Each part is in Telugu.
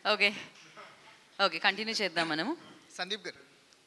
ఓకే ఓకే కంటిన్యూ చేద్దాం మనము సందీప్ గారు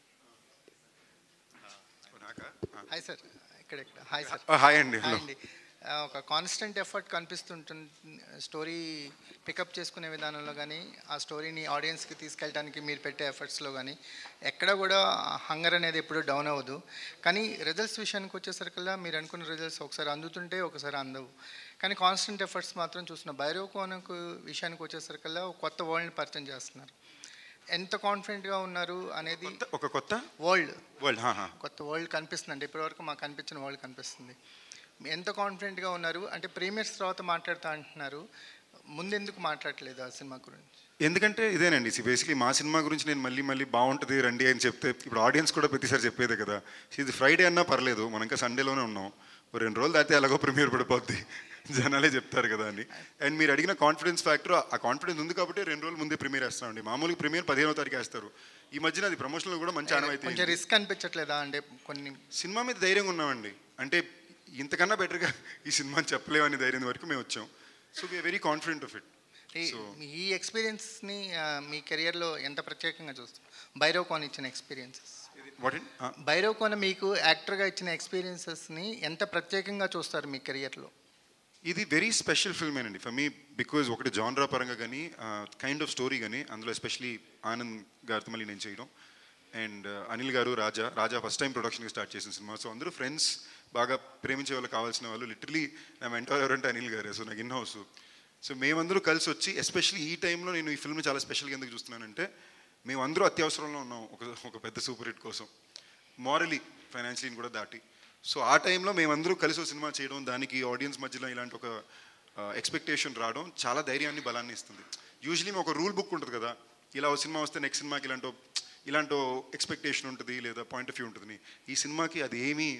హాయ్ సార్ ఇక్కడ ఇక్కడ హాయ్ సార్ హాయ్ అండి హాయ్ హలో అండి ఆ, ఒక కాన్స్టెంట్ ఎఫర్ట్ కనిపిస్తుంటుంది స్టోరీ పికప్ చేసుకునే విధానంలో కానీ ఆ స్టోరీని ఆడియన్స్కి తీసుకెళ్ళడానికి మీరు పెట్టే ఎఫర్ట్స్లో కానీ ఎక్కడ కూడా హంగర్ అనేది ఎప్పుడు డౌన్ అవ్వదు కానీ రిజల్ట్స్ విషయానికి వచ్చేసరికల్లా మీరు అనుకున్న రిజల్ట్స్ ఒకసారి అందుతుంటే ఒకసారి అందవు కానీ కాన్స్టెంట్ ఎఫర్ట్స్ మాత్రం చూస్తున్న భైరవ కోనకు విషయానికి వచ్చేసరికల్లా ఒక కొత్త వరల్డ్ని పరిచయం చేస్తున్నారు ఎంత కాన్ఫిడెంట్గా ఉన్నారు అనేది ఒక కొత్త వరల్డ్ వరల్డ్ కొత్త వరల్డ్ కనిపిస్తుంది అంటే ఇప్పటివరకు మాకు కనిపించిన వరల్డ్ కనిపిస్తుంది ఎంత కాన్ఫిడెంట్గా ఉన్నారు అంటే ప్రీమియర్స్ తర్వాత మాట్లాడుతా అంటున్నారు ముందెందుకు మాట్లాడట్లేదు ఆ సినిమా గురించి ఎందుకంటే ఇదేనండి బేసిక్లీ మా సినిమా గురించి నేను మళ్ళీ మళ్ళీ బాగుంటుంది రండి అని చెప్తే ఇప్పుడు ఆడియన్స్ కూడా ప్రతిసారి చెప్పేదే కదా ఇది ఫ్రైడే అన్నా పర్లేదు మనం ఇంకా సండేలోనే ఉన్నాం ఓ రెండు రోజులు దాటితే ఎలాగో ప్రీమియర్ పడిపోద్ది జనాలే చెప్తారు కదా అని అండ్ మీరు అడిగిన కాన్ఫిడెన్స్ ఫ్యాక్టర్ ఆ కాన్ఫిడెన్స్ ఉంది కాబట్టి రెండు రోజులు ముందే ప్రీమియర్ వేస్తామండి మామూలుగా ప్రీమియర్ పదిహేనో తారీఖు వేస్తారు ఈ మధ్యన అది ప్రమోషన్లో కూడా మంచి ఆనవాయితీ కొంచెం రిస్క్ అనిపించట్లేదా అంటే కొన్ని సినిమా మీద ధైర్యంగా ఉన్నామండి అంటే ఇంతకన్నా బెటర్గా ఈ సినిమాని చెప్పలేమని ధైర్యం వరకు మేము వచ్చాం so we are very confident of it ఈ- సో ఈ ఎక్స్పీరియన్స్ని మీ కెరియర్లో ఎంత ప్రత్యేకంగా చూస్తాం భైరవ్ కోన్ ఇచ్చిన ఎక్స్పీరియన్సెస్ వాట్ భైరవ్ కోన మీకు యాక్టర్గా ఇచ్చిన ఎక్స్పీరియన్సెస్ని ఎంత ప్రత్యేకంగా చూస్తారు మీ కెరియర్లో ఇది వెరీ స్పెషల్ ఫిల్మేనండి ఫర్ మీ బికాజ్ ఒకటి జాన్రా పరంగా కానీ కైండ్ ఆఫ్ స్టోరీ కానీ అందులో ఎస్పెషలీ ఆనంద్ గారితో మళ్ళీ నేను చేయడం and Anil garu Raja Raja first time ప్రొడక్షన్కి స్టార్ట్ చేసిన సినిమా సో అందరూ ఫ్రెండ్స్ బాగా ప్రేమించే వాళ్ళు కావాల్సిన వాళ్ళు లిటరలీ నా మెంటర్ ఎవరంటే అనిల్ గారే సో నాకు ఇన్ హౌస్ సో మేమందరూ కలిసి వచ్చి ఎస్పెషల్లీ ఈ టైంలో నేను ఈ ఫిల్మ్ చాలా స్పెషల్గా ఎందుకు చూస్తున్నానంటే మేమందరూ అత్యవసరంలో ఉన్నాం ఒక ఒక పెద్ద సూపర్ హిట్ కోసం మారలీ ఫైనాన్షియల్ కూడా దాటి సో ఆ టైంలో మేమందరూ కలిసి ఒక సినిమా చేయడం దానికి ఆడియన్స్ మధ్యలో ఇలాంటి ఒక ఎక్స్పెక్టేషన్ రావడం చాలా ధైర్యాన్ని బలాన్ని ఇస్తుంది యూజువలీ ఒక రూల్ బుక్ ఉంటుంది కదా ఇలా ఒక సినిమా వస్తే నెక్స్ట్ సినిమాకి ఇలాంటి ఇలాంటి ఎక్స్పెక్టేషన్ ఉంటుంది లేదా పాయింట్ ఆఫ్ వ్యూ ఉంటుంది ఈ సినిమాకి అది ఏమీ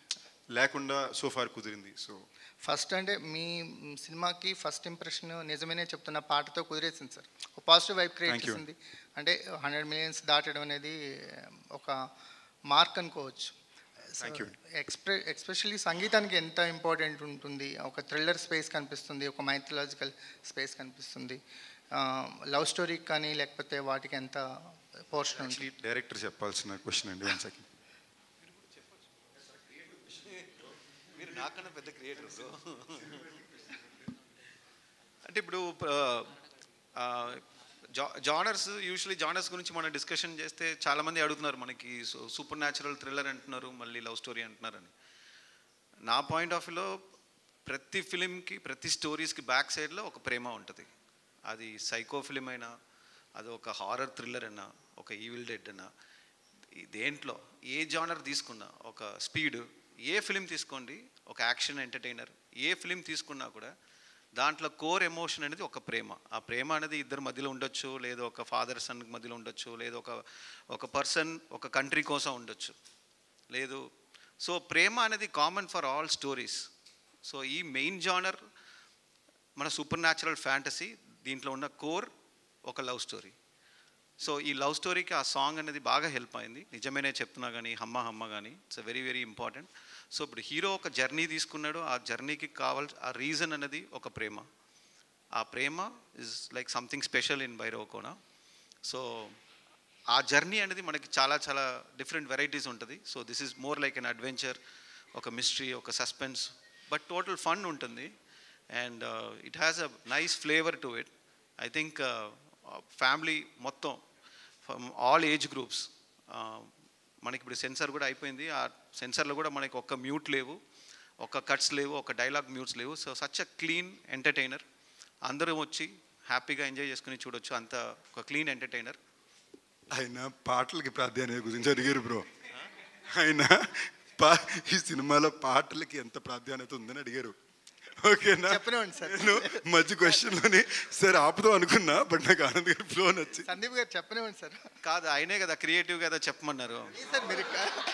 లేకుండా సో ఫార్ కుదిరింది సో ఫస్ట్ అంటే మీ మ్, సినిమాకి ఫస్ట్ ఇంప్రెషన్ నిజమేనే చెప్తున్న పాటతో కుదిరేసింది సార్ ఒక positive vibe create Thank you. చేసింది అంటే హండ్రెడ్ మిలియన్స్ దాటడం అనేది ఒక మార్క్ అనుకోవచ్చు Thank you. ఎక్స్ప్రె ఎక్స్పెషల్లీ సంగీతానికి ఎంత ఇంపార్టెంట్ ఉంటుంది ఒక థ్రిల్లర్ స్పేస్ కనిపిస్తుంది ఒక మైథలాజికల్ స్పేస్ కనిపిస్తుంది లవ్ స్టోరీకి కానీ లేకపోతే వాటికి ఎంత పోర్షన్ ఉంటుంది యాక్చువల్లీ డైరెక్టర్ చెప్పాల్సిన క్వశ్చన్ అండి వన్ సెకండ్ మీరు నాకన్నా పెద్ద క్రియేటర్ అంటే ఇప్పుడు ఆ, జా- జానర్స్ యూజువలీ జానర్స్ గురించి మనం డిస్కషన్ చేస్తే చాలా మంది అడుగుతున్నారు మనకి సూపర్ న్యాచురల్ థ్రిల్లర్ అంటున్నారు మళ్ళీ లవ్ స్టోరీ అంటున్నారని నా పాయింట్ ఆఫ్ వ్యూలో ప్రతి ఫిలింకి ప్రతి స్టోరీస్కి బ్యాక్ సైడ్లో ఒక ప్రేమ ఉంటుంది అది సైకో ఫిలిం అయినా అది ఒక హారర్ థ్రిల్లర్ అయినా ఒక ఈవిల్ డెడ్ అయినా ఈ దేంట్లో ఏ జానర్ తీసుకున్నా ఒక స్పీడ్ ఏ ఫిలిం తీసుకోండి ఒక యాక్షన్ ఎంటర్టైనర్ ఏ ఫిలిం తీసుకున్నా కూడా దాంట్లో కోర్ ఎమోషన్ అనేది ఒక ప్రేమ ఆ ప్రేమ అనేది ఇద్దరు మధ్యలో ఉండొచ్చు లేదా ఒక ఫాదర్ సన్ మధ్యలో ఉండొచ్చు లేదా ఒక ఒక పర్సన్ ఒక కంట్రీ కోసం ఉండొచ్చు లేదు సో ప్రేమ అనేది common for all stories so ఈ మెయిన్ జానర్ మన సూపర్ న్యాచురల్ ఫ్యాంటసీ దీంట్లో ఉన్న కోర్ ఒక లవ్ స్టోరీ సో ఈ లవ్ స్టోరీకి ఆ సాంగ్ అనేది బాగా హెల్ప్ అయింది నిజమేనే చెప్తున్నా కానీ హమ్మ హమ్మ కానీ it's very very important so ఇప్పుడు హీరో ఒక జర్నీ తీసుకున్నాడు ఆ జర్నీకి కావాల్సి ఆ రీజన్ అనేది ఒక ప్రేమ ఆ ప్రేమ is like something special in Bhairavakona so ఆ జర్నీ అనేది మనకి చాలా చాలా డిఫరెంట్ వెరైటీస్ ఉంటుంది so this is more like an adventure ఒక మిస్టరీ ఒక సస్పెన్స్ బట్ టోటల్ ఫన్ ఉంటుంది and it has a nice flavour to it I think family మొత్తం ఫ్రమ్ ఆల్ ఏజ్ గ్రూప్స్ మనకి ఇప్పుడు సెన్సార్ కూడా అయిపోయింది ఆ సెన్సార్లో కూడా మనకి ఒక్క మ్యూట్ లేవు ఒక కట్స్ లేవు ఒక డైలాగ్ మ్యూట్స్ లేవు so such a clean entertainer అందరూ వచ్చి హ్యాపీగా ఎంజాయ్ చేసుకుని చూడొచ్చు అంత ఒక క్లీన్ ఎంటర్టైనర్ ఆయన పాటలకి ప్రాధాన్యత గురించి అడిగారు బ్రో ఆయన పా ఈ సినిమాలో పాటలకి ఎంత ప్రాధాన్యత ఉందని అడిగారు ఓకేనా చెప్పనివ్వండి సార్. నేను మధ్య క్వశ్చన్లోని సరే ఆపుదాం అనుకున్నా బట్ నాకు ఆనంద్ గారి ఫ్లో నచ్చి సందీప్ గారు చెప్పనివ్వండి సార్ కాదు ఆయనే కదా క్రియేటివ్ కదా చెప్పమన్నారు ప్లీజ్ సార్ మీరు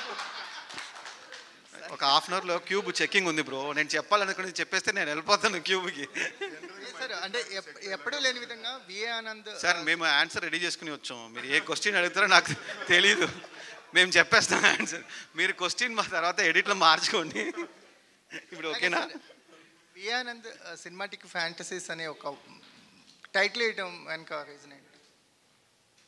ఒక హాఫ్ అన్ అవర్లో క్యూబ్ చెక్కింగ్ ఉంది బ్రో నేను చెప్పాలనుకుని చెప్పేస్తే నేను వెళ్ళిపోతాను క్యూబ్కి సార్ అంటే ఎప్- ఎప్పుడూ లేని విధంగా విఏ ఆనంద్ సార్ మేము ఆన్సర్ రెడీ చేసుకుని వచ్చాం మీరు ఏ క్వశ్చన్ అడుగుతారో నాకు తెలియదు మేము చెప్పేస్తాం ఆన్సర్ మీరు క్వశ్చన్ మా తర్వాత ఎడిట్లో మార్చుకోండి ఇప్పుడు ఓకేనా విఏ ఆనంద్ సినిమాటిక్ ఫ్యాంటసీస్ అనే ఒక టైటిల్ వేయటం వెనక రీజన్ ఏంటి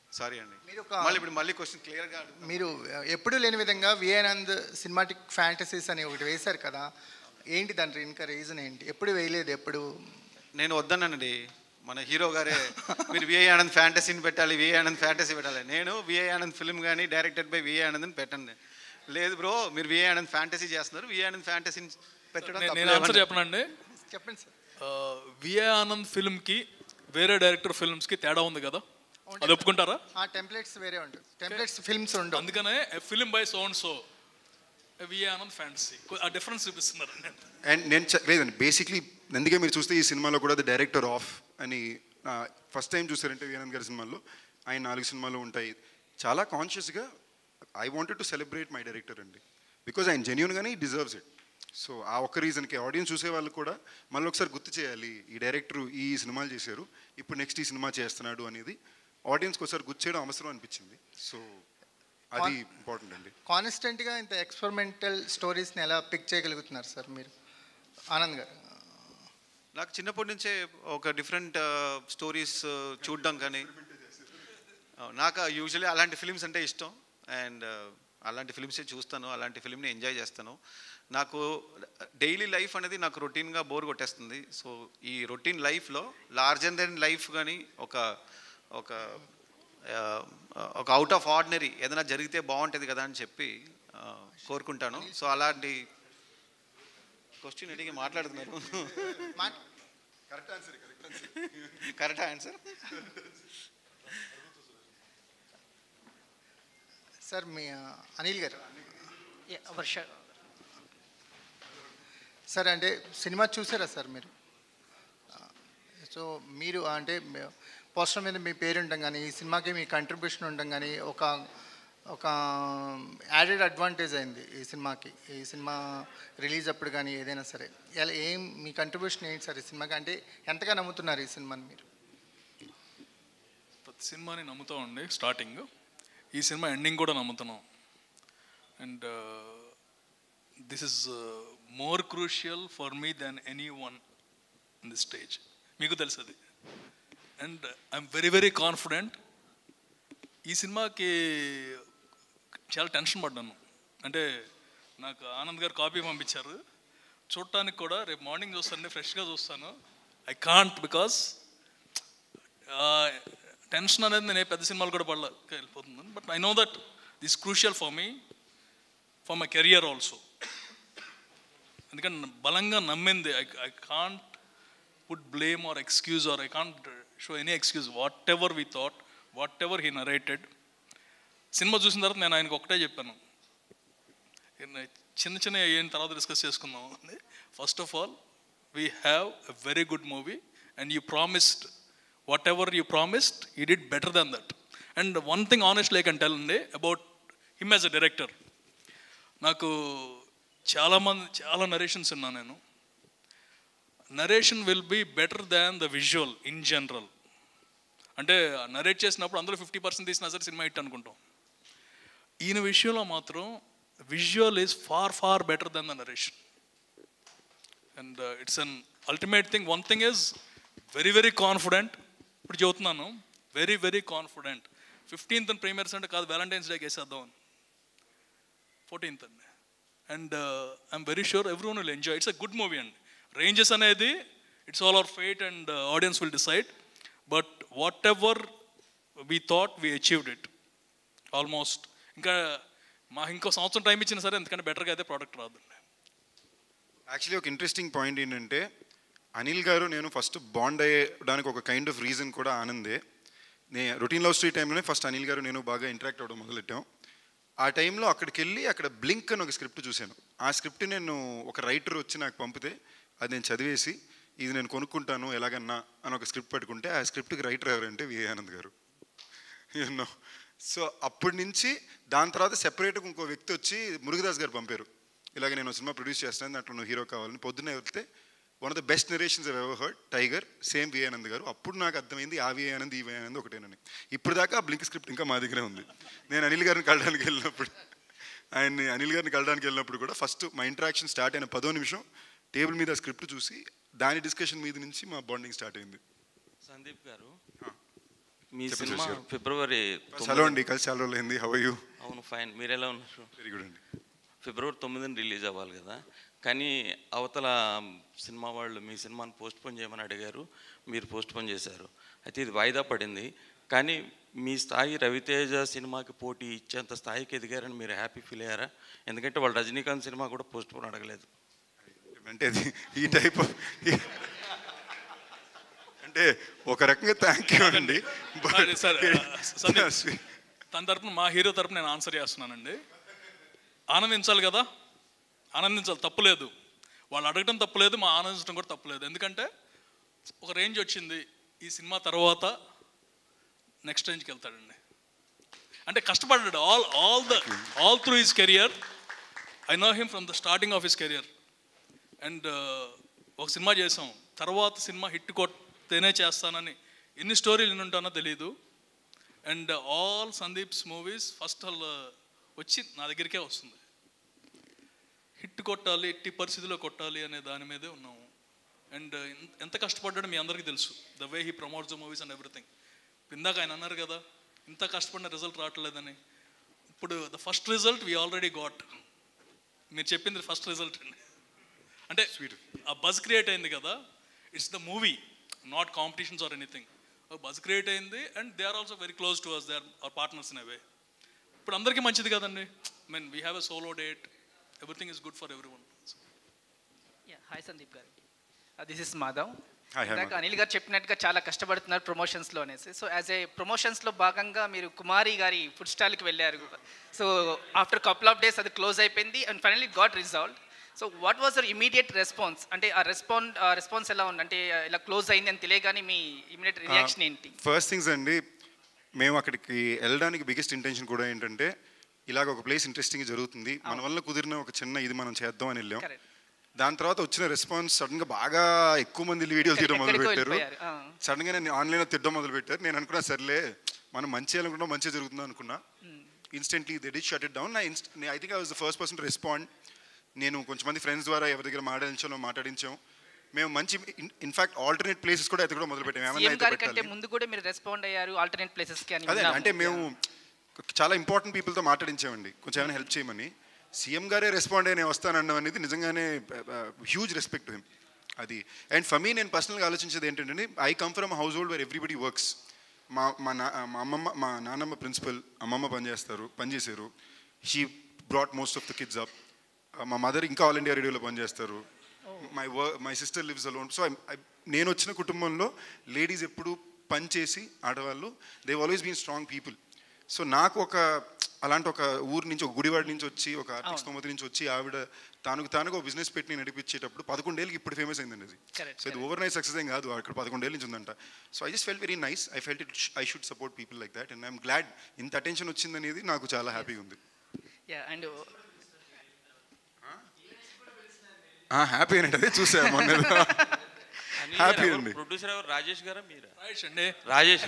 సారీ అండి మీరు ఒక- మళ్ళీ ఇప్పుడు మళ్ళీ క్వశ్చన్ క్లియర్గా మీరు ఎప్పుడూ లేని విధంగా వియానంద్ సినిమాటిక్ ఫ్యాంటసీస్ అని ఒకటి వేశారు కదా ఏంటి దాని ఇంకా రీజన్ ఏంటి ఎప్పుడు వేయలేదు ఎప్పుడు నేను వద్దన్నానండి మన హీరో గారే మీరు విఐ ఆనంద్ ఫ్యాంటసీని పెట్టాలి విఐ ఆనంద్ ఫ్యాంటసీ పెట్టాలి నేను విఐ ఆనంద్ ఫిల్మ్ కానీ డైరెక్టెడ్ బై విఐ ఆనంద్ అని పెట్టండి లేదు బ్రో మీరు విఐ ఆనంద్ ఫ్యాంటసీ చేస్తున్నారు విఐ ఆనంద్ ఫ్యాంటసీని పెట్టడం నేను- నేను తప్పులేమని ఆన్సర్ చెప్పనండి చెప్పండి సార్ విఏ ఆనంద్ ఫిల్మ్కి వేరే డైరెక్టర్ ఫిల్మ్స్కి తేడా ఉంది కదా అది ఒప్పుకుంటారా ఆ టెంప్లెట్స్ వేరే ఉంటుంది టెంప్లెట్స్ ఫిల్మ్స్ ఉండవు అందుకనే film by son so VA Anand fantasy ఆ డిఫరెన్స్ చూపిస్తున్నారు అండ్ నేను చె- లేదండి బేసిక్లీ అందుకే మీరు చూస్తే ఈ సినిమాలో కూడా ద డైరెక్టర్ ఆఫ్ అని ఫస్ట్ టైం చూసారంటే వియానంద్ గారి సినిమాల్లో ఆయన నాలుగు సినిమాలు ఉంటాయి చాలా కాన్షియస్గా I wanted to celebrate my director అండి బికాజ్ ఆయన జెన్యున్గానే డిజర్వ్స్ ఇట్ సో ఆ ఒక్క రీజన్కి ఆడియన్స్ చూసే వాళ్ళు కూడా మళ్ళీ ఒకసారి గుర్తు చేయాలి ఈ డైరెక్టర్ ఈ సినిమాలు చేశారు ఇప్పుడు నెక్స్ట్ ఈ సినిమా చేస్తున్నాడు అనేది ఆడియన్స్కి ఒకసారి గుర్తు చేయడం అవసరం అనిపించింది సో అది ఇంపార్టెంట్ అండి కాన్స్టెంట్గా ఇంత ఎక్స్పెరిమెంటల్ స్టోరీస్ని ఎలా పిక్ చేయగలుగుతున్నారు సార్ మీరు ఆనంద్ గారు నాకు చిన్నప్పటి నుంచే ఒక డిఫరెంట్ స్టోరీస్ చూడడం కానీ ఆ, నాకు యూజువల్లీ అలాంటి ఫిలిమ్స్ అంటే ఇష్టం అండ్ అలాంటి ఫిలిమ్సే చూస్తాను అలాంటి ఫిలింని ఎంజాయ్ చేస్తాను నాకు డైలీ లైఫ్ అనేది నాకు రొటీన్గా బోర్ కొట్టేస్తుంది సో ఈ రొటీన్ లైఫ్లో లార్జర్ దెన్ లైఫ్ కానీ ఒక ఒక ఆ, ఒక అవుట్ ఆఫ్ ఆర్డినరీ ఏదైనా జరిగితే బాగుంటుంది కదా అని చెప్పి ఆ, కోరుకుంటాను సో అలాంటి క్వశ్చన్ అడిగి మాట్లాడుతున్నారు మా- కరెక్ట్ ఆన్సర్ సార్ మీ ఆ, అనిల్ గారు వర్ష సార్ అంటే సినిమా చూసారా సార్ మీరు సో మీరు అంటే పోస్టర్ మీద మీ పేరు ఉండడం కానీ ఈ సినిమాకి మీ కంట్రిబ్యూషన్ ఉండడం కానీ ఒక ఒక యాడెడ్ అడ్వాంటేజ్ అయింది ఈ సినిమాకి ఈ సినిమా రిలీజ్ అప్పుడు కానీ ఏదైనా సరే ఎలా ఏం మీ కంట్రిబ్యూషన్ ఏంటి సార్ ఈ సినిమాకి అంటే ఎంతగా నమ్ముతున్నారు ఈ సినిమాని మీరు ప్రతి సినిమాని నమ్ముతామండి స్టార్టింగ్ ఈ సినిమా ఎండింగ్ కూడా నమ్ముతున్నాం and this is more crucial for me than any one in the stage మీకు తెలుసు అది and I'm very very confident ఈ సినిమాకి చాలా టెన్షన్ పడ్డాను అంటే నాకు ఆనంద్ గారు కాపీ పంపించారు చూడటానికి కూడా రేపు మార్నింగ్ చూస్తాను ఫ్రెష్గా చూస్తాను ఐ కాంట్ బికాస్ టెన్షన్ అనేది నేను ఏ పెద్ద సినిమాలు కూడా పడలే వెళ్ళిపోతుంది but I know that this crucial for me for my career also ఎందుకంటే బలంగా నమ్మింది I I can't put blame or excuse or I can't show any excuse whatever we thought whatever he narrated సినిమా చూసిన తర్వాత నేను ఆయనకు ఒకటే చెప్పాను ఈయన చిన్న చిన్న అయిన తర్వాత డిస్కస్ చేసుకుందాం అని first of all we have a very good movie and you promised whatever you promised he did better than that and one thing honest like and tell అండి about him as a director నాకు చాలామంది చాలా నరేషన్స్ ఉన్నా నేను narration will be better than the visual in general అంటే నరేట్ చేసినప్పుడు అందులో ఫిఫ్టీ పర్సెంట్ తీసినా సరే సినిమా హిట్ అనుకుంటాం ఈయన విషయంలో మాత్రం visual is far far better than the narration and it's an ultimate thing one thing is very very confident ఇప్పుడు చెబుతున్నాను very very confident fifteenth premieres అంటే కాదు వ్యాలంటైన్స్ డేకి వేసేద్దాం అని ఫోర్టీన్త్ అండి and I'm very sure every one will enjoy it's a good movie అండి రేంజెస్ అనేది it's all our fate and audience will decide but whatever we thought we achieved it almost ఇంకా మా ఇంకో సంవత్సరం టైం ఇచ్చినా సరే ఎందుకంటే బెటర్గా అయితే ప్రోడక్ట్ రాదండి యాక్చువల్లీ ఒక ఇంట్రెస్టింగ్ పాయింట్ ఏంటంటే అనిల్ గారు నేను ఫస్ట్ బాండ్ అయ్యడానికి ఒక కైండ్ ఆఫ్ రీజన్ కూడా ఆనందే నే రొటీన్ లవ్ స్టోరీ టైంలోనే ఫస్ట్ అనిల్ గారు నేను బాగా ఇంటరాక్ట్ అవ్వడం మొదలెట్టాం ఆ టైంలో అక్కడికి వెళ్ళి అక్కడ బ్లింక్ అని ఒక స్క్రిప్ట్ చూశాను ఆ స్క్రిప్ట్ నేను ఒక రైటర్ వచ్చి నాకు పంపితే అది నేను చదివేసి ఇది నేను కొనుక్కుంటాను ఎలాగన్నా అని ఒక స్క్రిప్ట్ పెట్టుకుంటే ఆ స్క్రిప్ట్కి రైటర్ ఎవరంటే VA Anand garu you know so అప్పటి నుంచి దాని తర్వాత సెపరేట్గా ఇంకో వ్యక్తి వచ్చి మురుగదాస్ గారు పంపారు ఇలాగ నేను సినిమా ప్రొడ్యూస్ చేస్తాను దాంట్లో నువ్వు హీరో కావాలని పొద్దున్నే వెళ్తే one of the best narrations ever heard tiger same V Anand garu అప్పుడు నాకు అర్థమైంది ఆ వి ఆనంద్ ఈ వి ఆనంద్ ఒకటేనని ఇప్పుడు దాకా ఆ బ్లింక్ స్క్రిప్ట్ ఇంకా మా దగ్గరే ఉంది నేను అనిల్ గారిని కలడానికి వెళ్ళినప్పుడు ఆయన్ని అనిల్ గారిని కలడానికి వెళ్ళినప్పుడు కూడా ఫస్ట్ మా ఇంటరాక్షన్ స్టార్ట్ అయిన పదో నిమిషం టేబుల్ మీద స్క్రిప్ట్ చూసి దాని డిస్కషన్ మీద నుంచి మా బాండింగ్ స్టార్ట్ అయింది సందీప్ గారు మీ చెప్పండి సినిమా శశి గారు. ఫిబ్రవరి హలో తొమ్మిది- అండి కలిసి చాలా రోజులు అయింది హవ్ యూ అవును ఫైన్ మీరు ఎలా ఉన్నారు వెరీ గుడ్ అండి ఫిబ్రవరి తొమ్మిదిని రిలీజ్ అవ్వాలి కదా కానీ అవతల సినిమా వాళ్ళు మీ సినిమాని పోస్ట్ పోన్ చేయమని అడిగారు మీరు పోస్ట్ పోన్ చేశారు అయితే ఇది వాయిదా పడింది కానీ మీ స్థాయి రవితేజ సినిమాకి పోటీ ఇచ్చేంత స్థాయికి ఎదిగారని మీరు హ్యాపీ ఫీల్ అయ్యారా ఎందుకంటే వాళ్ళు రజనీకాంత్ సినిమా కూడా పోస్ట్ పోన్ అడగలేదు అంటే అది ఈ టైప్ అంటే ఒక రకంగా థ్యాంక్ యూ అండి సరే, సరే, సందీప్. తన తరపున మా హీరో తరపున నేను ఆన్సర్ చేస్తున్నానండి ఆనందించాలి కదా ఆనందించాలి తప్పులేదు వాళ్ళు అడగడం తప్పులేదు మా ఆనందించడం కూడా తప్పులేదు ఎందుకంటే ఒక రేంజ్ వచ్చింది ఈ సినిమా తర్వాత నెక్స్ట్ రేంజ్కి వెళ్తాడండి అంటే కష్టపడ్డాడు all all the all through his career I know him from the starting of his career and ఒక సినిమా చేసాం తర్వాత సినిమా హిట్ కొట్టేనే చేస్తానని ఎన్ని స్టోరీలు ఎన్ని ఉంటానో తెలియదు and all Sandeep's movies first all వచ్చి నా దగ్గరికే వస్తుంది హిట్ కొట్టాలి ఎట్టి పరిస్థితిలో కొట్టాలి అనే దాని మీదే ఉన్నాము అండ్ ఎంత కష్టపడ్డాడో మీ అందరికీ తెలుసు the way he promotes the movies and everything ఇందాక ఆయన అన్నారు కదా ఇంత కష్టపడిన రిజల్ట్ రావట్లేదని ఇప్పుడు the first result we already got మీరు చెప్పింది ఫస్ట్ రిజల్ట్ అండి అంటే ఆ బజ్ క్రియేట్ అయింది కదా it's the movie not competitions or anything buzz create అయింది and they are also very close to us they are are partners in a way ఇప్పుడు అందరికీ మంచిది కదండి mean we have a solo date everything is good for every one hi Sandeep garu this is Madhav Hi, hi, ఇందాక Madhav. అనిల్ గారు చెప్పినట్టుగా చాలా కష్టపడుతున్నారు ప్రమోషన్స్లో అనేసి సో యాజ్ ఏ ప్రమోషన్స్లో భాగంగా మీరు కుమారి గారి ఫుడ్ స్టాల్కి వెళ్ళారు so after couple of days అది క్లోజ్ అయిపోయింది and finally got resolve so what was your immediate response అంటే ఆ రెస్పాండ్ రెస్పాన్స్ ఎలా ఉంది అంటే ఇలా క్లోజ్ అయింది అని తెలియగానే మీ ఇమీడియట్ రియాక్షన్ ఏంటి ఫస్ట్ థింగ్స్ అండి మేము అక్కడికి వెళ్ళడానికి బిగ్గెస్ట్ ఇంటెన్షన్ కూడా ఏంటంటే ఇలాగ ఒక ప్లేస్ ఇంట్రెస్టింగ్ జరుగుతుంది మన వల్ల కుదిరిన ఒక చిన్న ఇది మనం చేద్దాం అని వెళ్ళాం Correct. దాని తర్వాత వచ్చిన రెస్పాన్స్ సడన్ గా బాగా ఎక్కువ మంది వీడియోలు తీయడం మొదలు ఎక్కడికో పెట్టారు వెళ్ళిపోయారు. ఆ. సడన్ గా నేను ఆన్లైన్ లో తిట్టడం మొదలు పెట్టారు నేను అనుకున్నా సర్లే మనం మంచి చేయాలనుకున్నా మంచి జరుగుతుంది అనుకున్నా instantly they did shut it down I think I was the first person to respond నేను కొంచెం మంది ఫ్రెండ్స్ ద్వారా ఎవరి దగ్గర మాట్లాడించాలో మాట్లాడించాం మేము మంచి ఇన్ఫాక్ట్ ఆల్టర్నేట్ ప్లేసెస్ కూడా ఎతకడం మొదలు పెట్టాం ఏమన్నా సీఎం అయితే గారి కంటే పెట్టాలి ముందు కూడా మీరు రెస్పాండ్ అయ్యారు ఆల్టర్నేట్ ప్లేసెస్కి అని అదే విన్నాము. అంటే మేము చాలా ఇంపార్టెంట్ పీపుల్తో మాట్లాడించామండి కొంచెం ఏమైనా హెల్ప్ చేయమని సీఎం గారే రెస్పాండ్ అయ్యి నేను వస్తానడం అనేది నిజంగానే హ్యూజ్ రెస్పెక్ట్ హిమ్ అది అండ్ ఫర్ మీ నేను పర్సనల్గా ఆలోచించేది ఏంటంటే I come from household where everybody works మా మా నా మా అమ్మమ్మ మా నాన్నమ్మ ప్రిన్సిపల్ అమ్మమ్మ పనిచేస్తారు పనిచేశారు she brought most of the kids up మా మదర్ ఇంకా ఆల్ ఇండియా రేడియోలో పనిచేస్తారు my work my sister lives alone so నేను వచ్చిన కుటుంబంలో లేడీస్ ఎప్పుడు పని చేసి ఆడవాళ్ళు they always been strong people so నాకు ఒక అలాంటి ఒక ఊరు నుంచి ఒక గుడివాడ నుంచి వచ్చి ఒక ఆర్టిస్ట్ స్తోమతి నుంచి వచ్చి ఆవిడ తానుకు తానుగా ఒక బిజినెస్ పెట్టి నేను నడిపించేటప్పుడు పదకొండేళ్ళకి ఇప్పుడు ఫేమస్ అయిందండి అది Correct, సో ఇది ఓవర్ నైట్ సక్సెస్ ఏం కాదు అక్కడ పదకొండేళ్ళ నుంచి ఉందంట so I just fell very nice I felt it I should support people like that and I'm glad ఇంత అటెన్షన్ వచ్చిందనేది నాకు చాలా హ్యాపీగా ఉంది యా అండ్ హ్యాపీ ఏంటంటే అదే చూసా మొన్న హ్యాపీ అండి ప్రొడ్యూసర్ ఎవరు రాజేష్ గారా మీరా రైట్ అండి రాజేష్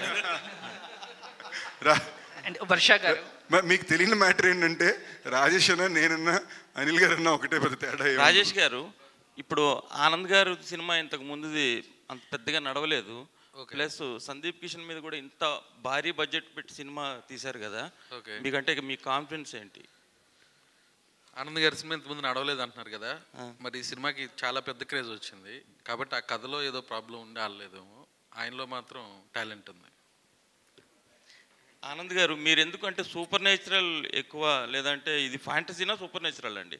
రా అండ్ వర్ష గారు మ- మీకు తెలియని మ్యాటర్ ఏంటంటే రాజేష్ అన్న నేనన్నా అనిల్ గారు అన్న ఒకటే పెద్ద తేడా ఏం రాజేష్ గారు ఇప్పుడు ఆనంద్ గారు సినిమా ఇంతకు ముందుది అంత పెద్దగా నడవలేదు ప్లస్ సందీప్ కిషన్ మీద కూడా ఇంత భారీ బడ్జెట్ పెట్టి సినిమా తీశారు కదా Okay. మీకంటే మీ కాన్ఫిడెన్స్ ఏంటి ఆనంద్ గారి సినిమా ఇంత ముందు నడవలేదు అంటున్నారు కదా మరి ఈ సినిమాకి చాలా పెద్ద క్రేజ్ వచ్చింది కాబట్టి ఆ కథలో ఏదో ప్రాబ్లం ఉండి ఆడలేదేమో ఆయనలో మాత్రం టాలెంట్ ఉంది ఆనంద్ గారు మీరు ఎందుకంటే సూపర్ నేచురల్ ఎక్కువ లేదంటే ఇది ఫ్యాంటసీనా సూపర్ నేచురల్ అండి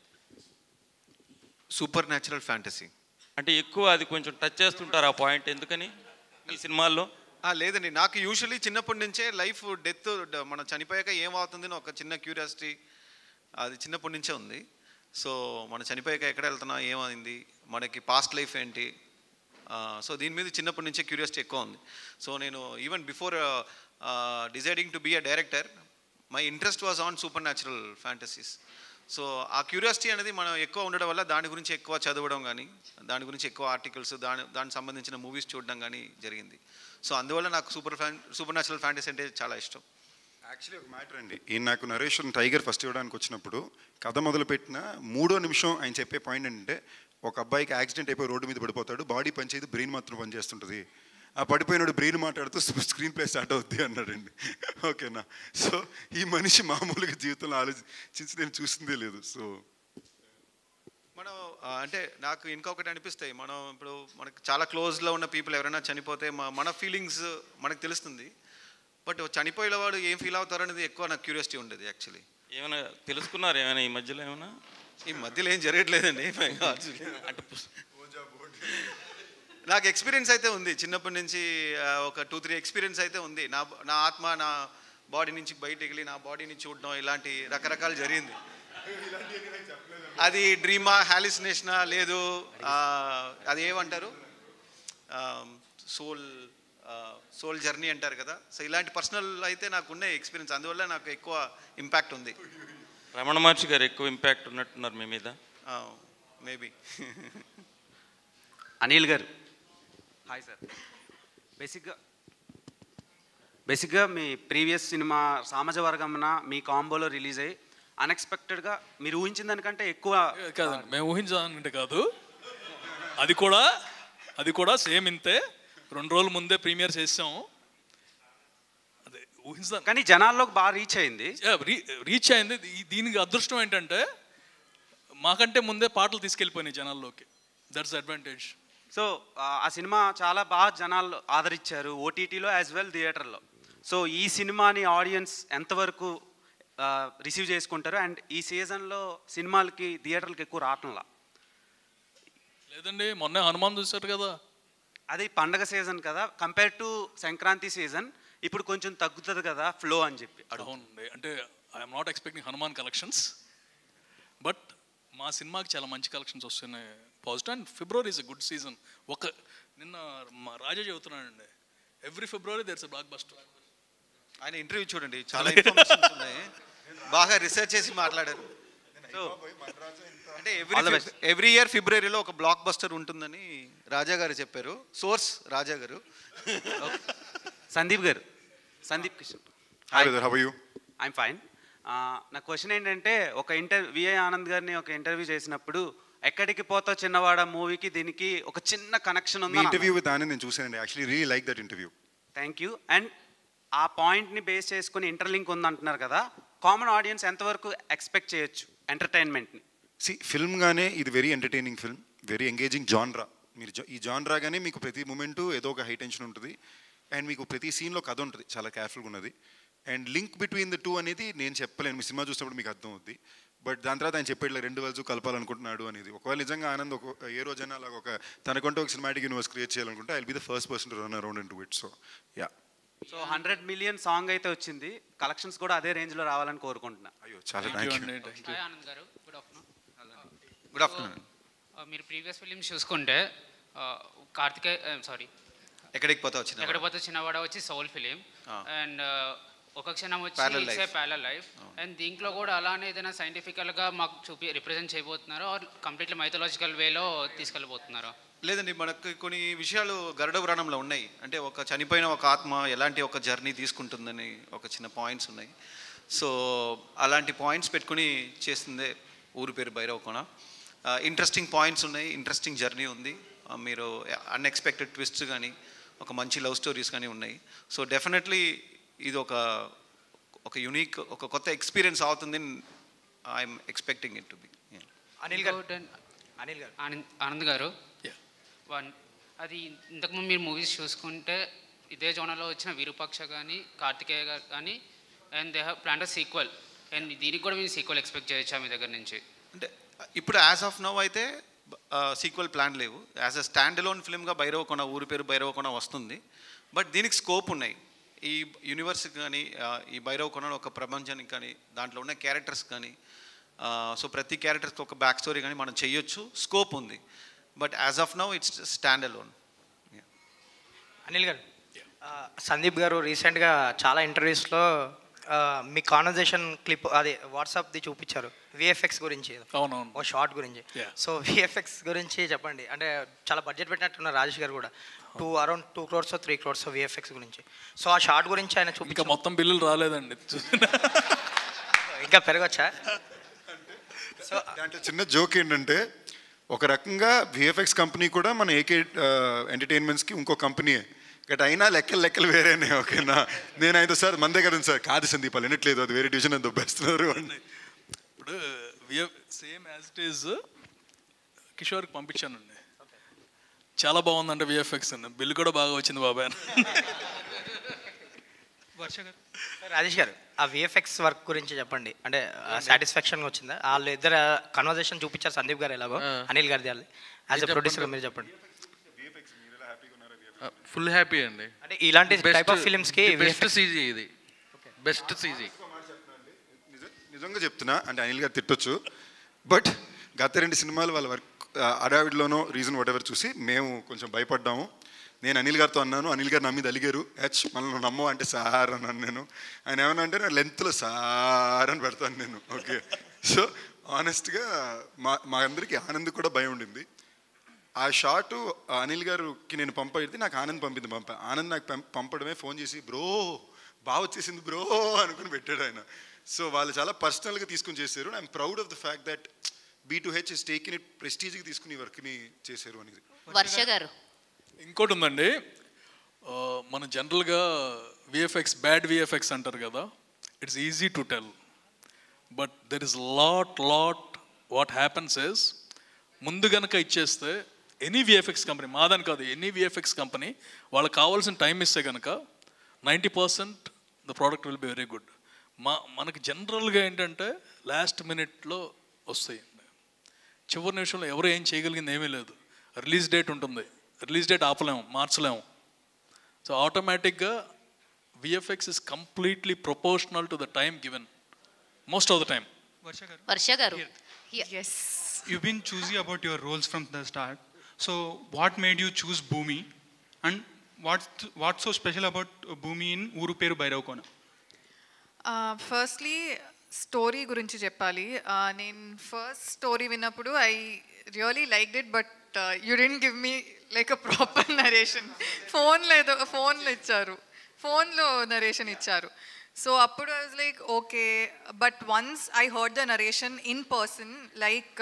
సూపర్ న్యాచురల్ ఫ్యాంటసీ అంటే ఎక్కువ అది కొంచెం టచ్ చేస్తుంటారు ఆ పాయింట్ ఎందుకని మీ సినిమాల్లో లేదండి నాకు యూజువలీ చిన్నప్పటి నుంచే లైఫ్ డెత్ మనం చనిపోయాక ఏమవుతుంది అని ఒక చిన్న క్యూరియాసిటీ అది చిన్నప్పటి నుంచే ఉంది సో మనం చనిపోయాక ఎక్కడ వెళ్తున్నాం ఏమైంది మనకి పాస్ట్ లైఫ్ ఏంటి సో దీని మీద చిన్నప్పటి నుంచే క్యూరియాసిటీ ఎక్కువ ఉంది సో నేను even before deciding to be a director my interest was on supernatural fantasies so ah curiosity అనేది మనం ఎక్కువ ఉండడం వల్ల దాని గురించి ఎక్కువ చదవడం కానీ దాని గురించి ఎక్కువ ఆర్టికల్స్ దాని దానికి సంబంధించిన మూవీస్ చూడడం కానీ జరిగింది సో అందువల్ల నాకు super fan supernatural fantasy అంటే చాలా ఇష్టం యాక్చువల్లీ ఒక మ్యాటర్ అండి ఈయన నాకు నరేషన్ టైగర్ ఫస్ట్ ఇవ్వడానికి వచ్చినప్పుడు కథ మొదలుపెట్టిన మూడో నిమిషం ఆయన చెప్పే పాయింట్ ఏంటంటే ఒక అబ్బాయికి యాక్సిడెంట్ అయిపోయి రోడ్డు మీద పడిపోతాడు బాడీ పనిచేయదు బ్రెయిన్ మాత్రం పనిచేస్తుంటుంది ఆ పడిపోయినాడు బ్రెయిన్ మాట్లాడుతూ స్క్రీన్ ప్లే స్టార్ట్ అవుద్ది అన్నాడండి ఓకేనా సో ఈ మనిషి మామూలుగా జీవితంలో ఆలోచించి నేను చూసిందే లేదు సో మనం ఆ, అంటే నాకు ఇంకొకటి అనిపిస్తాయి మనం ఇప్పుడు మనకు చాలా క్లోజ్లో ఉన్న పీపుల్ ఎవరైనా చనిపోతే మ- మన ఫీలింగ్స్ మనకు తెలుస్తుంది బట్ చనిపోయిన వాడు ఏం ఫీల్ అవుతారు అనేది ఎక్కువ నాకు క్యూరియాసిటీ ఉండేది యాక్చువల్లీ ఏమైనా తెలుసుకున్నారు ఏమైనా ఈ మధ్యలో ఏమైనా ఈ మధ్యలో ఏం జరగట్లేదండి అంటే పుస్- నాకు ఎక్స్పీరియన్స్ అయితే ఉంది చిన్నప్పటి నుంచి ఆ, ఒక టూ త్రీ ఎక్స్పీరియన్స్ అయితే ఉంది నా నా ఆత్మ నా బాడీ నుంచి బయటకు వెళ్ళి నా బాడీని చూడడం ఇలాంటి రకరకాలు జరిగింది అది డ్రీమా హాలిసినేషనా లేదు ఆ, అది ఏమంటారు సోల్ సోల్ జర్నీ అంటారు కదా సో ఇలాంటి పర్సనల్ అయితే నాకు ఉన్నాయి ఎక్స్పీరియన్స్ అందువల్ల నాకు ఎక్కువ ఇంపాక్ట్ ఉంది రమణ మహర్షి గారు ఎక్కువ ఇంపాక్ట్ ఉన్నట్టున్నారు మీ మీద మేబీ అనిల్ గారు హాయ్ సార్ బేసిక్గా బేసిక్గా మీ ప్రీవియస్ సినిమా సామాజ వర్గంన మీ కాంబోలో రిలీజ్ అయ్యి అన్ఎక్స్పెక్టెడ్గా మీరు ఊహించిన దానికంటే ఎక్కువ కాదండి మేము ఊహించాలంటే కాదు అది కూడా అది కూడా సేమ్ ఇంతే రెండు రోజుల ముందే ప్రీమియర్ చేసాము అదే ఊహించాను కానీ జనాల్లోకి బాగా రీచ్ అయింది రీచ్ అయింది ఈ- దీనికి అదృష్టం ఏంటంటే మాకంటే ముందే పాటలు తీసుకెళ్ళిపోయినాయి జనాల్లోకి దట్స్ అడ్వాంటేజ్ సో ఆ ఆ సినిమా చాలా బాగా జనాలు ఆదరించారు ఓటీటీలో యాజ్ వెల్ థియేటర్లో సో ఈ సినిమాని ఆడియన్స్ ఎంతవరకు రిసీవ్ చేసుకుంటారు అండ్ ఈ సీజన్లో సినిమాలకి థియేటర్లకి ఎక్కువ రావటంలా లేదండి మొన్నే హనుమాన్ చూశారు కదా అది పండగ సీజన్ కదా కంపేర్ టు సంక్రాంతి సీజన్ ఇప్పుడు కొంచెం తగ్గుతుంది కదా ఫ్లో అని చెప్పి అడుగు అవునండి అంటే I'm not expecting Hanuman collections but మా సినిమాకి చాలా మంచి కలెక్షన్స్ వస్తున్నాయి positive and February is a good season ఒక నిన్న మా రాజా చెబుతున్నాడండి every February there's blockbuster ఆయన ఇంటర్వ్యూ చూడండి చాలా ఇన్ఫర్మేషన్స్ ఉన్నాయి బాగా రీసెర్చ్ చేసి మాట్లాడారు సో అంటే All the every best. Every year ఫిబ్రవరిలో ఒక బ్లాక్ బస్టర్ ఉంటుందని రాజా గారు చెప్పారు సోర్స్ రాజా గారు సందీప్ గారు Sandeep Kishan hi brother how you I'm fine నా క్వశ్చన్ ఏంటంటే ఒక ఇంటర్ విఐ ఆనంద్ గారిని ఒక ఇంటర్వ్యూ చేసినప్పుడు ఎక్కడికి పోతావు చిన్నవాడ మూవీకి దీనికి ఒక చిన్న కనెక్షన్ మీ ఉంది ఇంటర్వ్యూ విత్ ఆనంద్ నేను చూసానండి actually really like that interview thank you and ఆ పాయింట్ని బేస్ చేసుకుని ఇంటర్లింక్ ఉందంటున్నారు కదా కామన్ ఆడియన్స్ ఎంతవరకు ఎక్స్పెక్ట్ చేయొచ్చు ఎంటర్టైన్మెంట్ని సి ఫిల్మ్గానే ఇది very entertaining film very engaging genre మీరు జా- ఈ జాన్రాగానే మీకు ప్రతి మూమెంటు ఏదో ఒక హై టెన్షన్ ఉంటుంది అండ్ మీకు ప్రతి సీన్లో కథ ఉంటుంది చాలా కేర్ఫుల్గా ఉన్నది and link between the two అనేది నేను చెప్పలేను మీ సినిమా చూసినప్పుడు మీకు అర్థం అవుద్ది బట్ దాని తర్వాత ఆయన చెప్పేట్లే రెండు వల్స్ కలపాలనుకుంటున్నాడు అనేది ఒకవేళ నిజంగా ఆనంద్ ఒక ఏ రోజైనా అలాగ ఒక తనకంటూ ఒక సినిమాటిక్ యూనివర్స్ క్రియేట్ చేయాలనుకుంటే I be the first person to run around into it so ya so hundred million song అయితే వచ్చింది కలెక్షన్స్ కూడా అదే రేంజ్లో రావాలని కోరుకుంటున్నా అయ్యో చాలా థ్యాంక్ యూ హాయ్ ఆనంద్ గారు గుడ్ ఆఫ్టర్నూన్ గుడ్ ఆఫ్టర్నూన్ మీరు ప్రీవియస్ ఫిలిమ్స్ చూసుకుంటే కార్తికేయ సారీ ఎక్కడికి పోతా వచ్చిన ఎక్కడ పోతే చిన్నవాడ వచ్చి సోల్ ఫిలిం అండ్ ఒక క్షణం వచ్చి Parallel it's life. Parallel life and దీంట్లో కూడా అలానే ఏదైనా సైంటిఫికల్గా మాకు చూపి రిప్రజెంట్ చేయబోతున్నారో ఆర్ కంప్లీట్లీ మైథలాజికల్ వేలో తీసుకెళ్ళబోతున్నారో లేదండి మనకు కొన్ని విషయాలు గరుడ పురాణంలో ఉన్నాయి అంటే ఒక చనిపోయిన ఒక ఆత్మ ఎలాంటి ఒక జర్నీ తీసుకుంటుందని ఒక చిన్న పాయింట్స్ ఉన్నాయి సో అలాంటి పాయింట్స్ పెట్టుకుని చేస్తుందే ఊరు పేరు భైరవకోణ ఇంట్రెస్టింగ్ పాయింట్స్ ఉన్నాయి ఇంట్రెస్టింగ్ జర్నీ ఉంది ఆ, మీరు అన్ఎక్స్పెక్టెడ్ ట్విస్ట్ కానీ ఒక మంచి లవ్ స్టోరీస్ కానీ ఉన్నాయి సో డెఫినెట్లీ ఇది ఒక ఒక యునిక్ ఒక కొత్త ఎక్స్పీరియన్స్ అవుతుంది I'm expecting it to be Anil గారు ఇంకోటి అనిల్ గారు ఆనంద్ ఆనంద్ గారు వన్ అది ఇంతకుముందు మీరు మూవీస్ చూసుకుంటే ఇదే జోనర్లో వచ్చిన విరూపాక్ష కానీ కార్తికేయ గారు కానీ and they have plan sequel and దీనికి కూడా మేము సీక్వల్ ఎక్స్పెక్ట్ చేయొచ్చా మీ దగ్గర నుంచి అంటే ఇప్పుడు యాజ్ ఆఫ్ నవ్ అయితే సీక్వెల్ ప్లాన్ లేవు యాజ్ అ స్టాండ్ అలోన్ ఫిల్మ్గా భైరవకొన ఊరి పేరు భైరవకొన వస్తుంది బట్ దీనికి స్కోప్ ఉన్నాయి ఈ యూనివర్స్ కానీ ఆ, ఈ భైరవకొన ఒక ప్రపంచానికి కానీ దాంట్లో ఉన్న క్యారెక్టర్స్ కానీ సో ప్రతి క్యారెక్టర్స్కి ఒక బ్యాక్ స్టోరీ కానీ మనం చేయొచ్చు స్కోప్ ఉంది but as of now it's standalone Anil గారు ఆ, సందీప్ గారు రీసెంట్గా చాలా ఇంటర్వ్యూస్లో ఆ, మీ కాన్వర్జేషన్ క్లిప్ అదే వాట్సాప్ది చూపించారు విఎఫ్ఎక్స్ గురించి అవునవును ఓ షార్ట్ గురించి Yeah. సో విఎఫ్ఎక్స్ గురించి చెప్పండి అంటే చాలా బడ్జెట్ పెట్టినట్టున్నారు రాజేష్ గారు కూడా two around two crores three crores VFX గురించి సో ఆ షార్ట్ గురించి ఆయన ఇంకా చూపించారు మొత్తం బిల్లులు రాలేదండి ఇంకా పెరగచ్చా సో దాంట్లో చిన్న జోక్ ఏంటంటే ఒక రకంగా విఎఫ్ఎక్స్ కంపెనీ కూడా మన ఏకే ఎంటర్టైన్మెంట్స్కి ఇంకో కంపెనీయే గట్ అయినా లెక్కలు లెక్కలు వేరేనే ఓకేనా నేను ఆయనతో సార్ మన దగ్గర ఉంది సార్ కాదు సందీప్ వాళ్ళు వినట్లేదు అది వేరే డివిజన్ అని దొబ్బేస్తున్నారు అని ఇప్పుడు సేమ్ యాజ్ ఇట్ ఈజ్ కిషోర్కి పంపించానండి చాలా బాగుందంటే విఎఫ్ఎక్స్ అండి బిల్ కూడా బాగా వచ్చింది బాబాయ్ అని వర్ష గారు రాజేష్ గారు ఆ విఎఫ్ఎక్స్ వర్క్ గురించి చెప్పండి అంటే సాటిస్ఫాక్షన్ వచ్చిందా వాళ్ళు ఇద్దరు కన్వర్జేషన్ చూపించారు సందీప్ గారు ఎలాగో అనిల్ గారిది వాళ్ళది యాజ్ ఎ చెప్పండి. ప్రొడ్యూసర్ మీరు చెప్పండి ఫుల్ హ్యాపీ అండి అంటే ఇలాంటి type of films కి బెస్ట్ VFX సీజీ ఇది బెస్ట్ సీజీ నిజంగా చెప్తున్నా అంటే అనిల్ గారు తిట్టొచ్చు బట్ గత రెండు సినిమాలు వాళ్ళ వర్క్ అడావిడ్లోనో రీజన్ వాట్ ఎవర్ చూసి మేము కొంచెం భయపడ్డాము నేను అనిల్ గారితో అన్నాను అనిల్ గారు నా మీద అలిగారు హెచ్ మనల్ని నమ్మవు అంటే సార్ అన్నాను నేను ఆయన ఏమన్నా అంటే నా లెంత్లో సార్ అని పెడతాను నేను ఓకే సో ఆనెస్ట్గా మా మా అందరికీ ఆనంద్ కూడా భయం ఉండింది ఆ షాటు అనిల్ గారికి నేను పంపడితే నాకు ఆనంద్ పంపింది పంప ఆనంద్ నాకు పంప- పంపడమే ఫోన్ చేసి బ్రో బాగా వచ్చేసింది బ్రో అనుకుని పెట్టాడు ఆయన సో వాళ్ళు చాలా పర్సనల్గా తీసుకుని చేశారు I'm proud of the fact that be to he is taken it ప్రెస్టీజ్కి తీసుకుని ఈ వర్క్ని చేశారు అనేది వర్ష గారు ఇంకోటి ఉందండి ఆ, మన జనరల్గా విఎఫ్ఎక్స్ బ్యాడ్ విఎఫ్ఎక్స్ అంటారు కదా it's easy to tell but there is lot lot what happens is ముందు గనక ఇచ్చేస్తే ఎనీ విఎఫ్ఎక్స్ కంపెనీ మాదని కాదు ఎనీ విఎఫ్ఎక్స్ కంపెనీ వాళ్ళకి కావాల్సిన టైం ఇస్తే కనుక ninety percent the product will be very good మా మనకి జనరల్గా ఏంటంటే లాస్ట్ మినిట్లో వస్తాయి చివరి నిమిషంలో ఎవరు ఏం చేయగలిగింది ఏమీ లేదు రిలీజ్ డేట్ ఉంటుంది రిలీజ్ డేట్ ఆపలేము మార్చలేము సో ఆటోమేటిక్గా VFX is completely proportional to the time given most of the time Varsha గారు వర్ష గారు yes you've been choosy about your roles from the start. So, what made you choose Bhumi, and what's what's so special about uh, Bhumi in Uru Peru Bairavkona? Firstly story గురించి చెప్పాలి Uh, నేను ఫస్ట్ స్టోరీ విన్నప్పుడు I really like it but you didn't give me like a proper narration ఫోన్లో ఏదో ఫోన్లో ఇచ్చారు ఫోన్లో నరేషన్ ఇచ్చారు సో అప్పుడు I was like okay but once I heard the narration in person like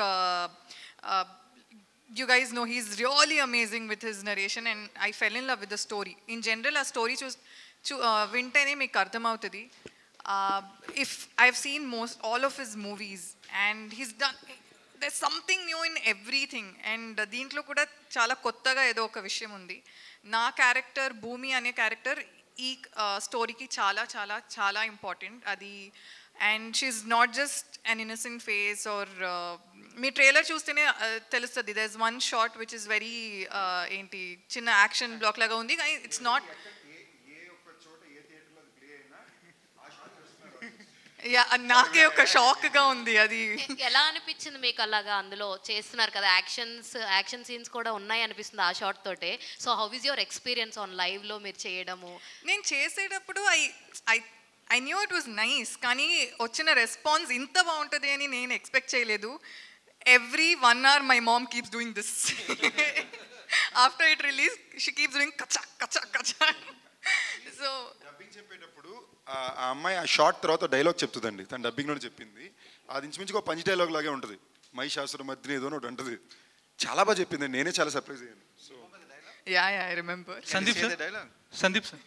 you guys know he's really amazing with his narration and I fell in love with the story. In general, ఆ స్టోరీ చూ చూ వింటేనే మీకు అర్థమవుతుంది if I seen most all of his movies and he's done there something new in everything and దీంట్లో కూడా చాలా కొత్తగా ఏదో ఒక విషయం ఉంది నా క్యారెక్టర్ భూమి అనే క్యారెక్టర్ ఈ స్టోరీకి చాలా చాలా చాలా ఇంపార్టెంట్ అది and she's not just an innocent face or మీ ట్రైలర్ చూస్తేనే uh, తెలుస్తుంది there is one shot which is very ఏంటి చిన్న యాక్షన్ బ్లాక్ లాగా ఉంది కానీ ఇట్స్ నాట్ యా నాకే ఒక షాక్గా ఉంది అది ఎలా అనిపించింది మీకు అలాగా అందులో చేస్తున్నారు కదా యాక్షన్స్ యాక్షన్ సీన్స్ కూడా ఉన్నాయి అనిపిస్తుంది ఆ షార్ట్ తోటే so how is your experience on live లో మీరు చేయడము నేను చేసేటప్పుడు I I I knew it was nice కానీ వచ్చిన రెస్పాన్స్ ఇంత బాగుంటుంది అని నేను ఎక్స్పెక్ట్ చేయలేదు every one hour my mom keeps doing this after it release she keeps doing కచా కచా కచా సో డబ్బింగ్ చెప్పేటప్పుడు ఆ ఆ అమ్మాయి ఆ షార్ట్ తర్వాత డైలాగ్ చెప్తుందండి తన డబ్బింగ్లో చెప్పింది అది ఇంచుమించుగా పంచ్ డైలాగ్ లాగే ఉంటుంది మై శాస్త్రం మధ్యన ఏదో ఒకటి ఉంటుంది చాలా బాగా చెప్పింది నేనే చాలా సర్ప్రైజ్ అయ్యాను so ya ya I remember Sandeep sir? Sandeep sir?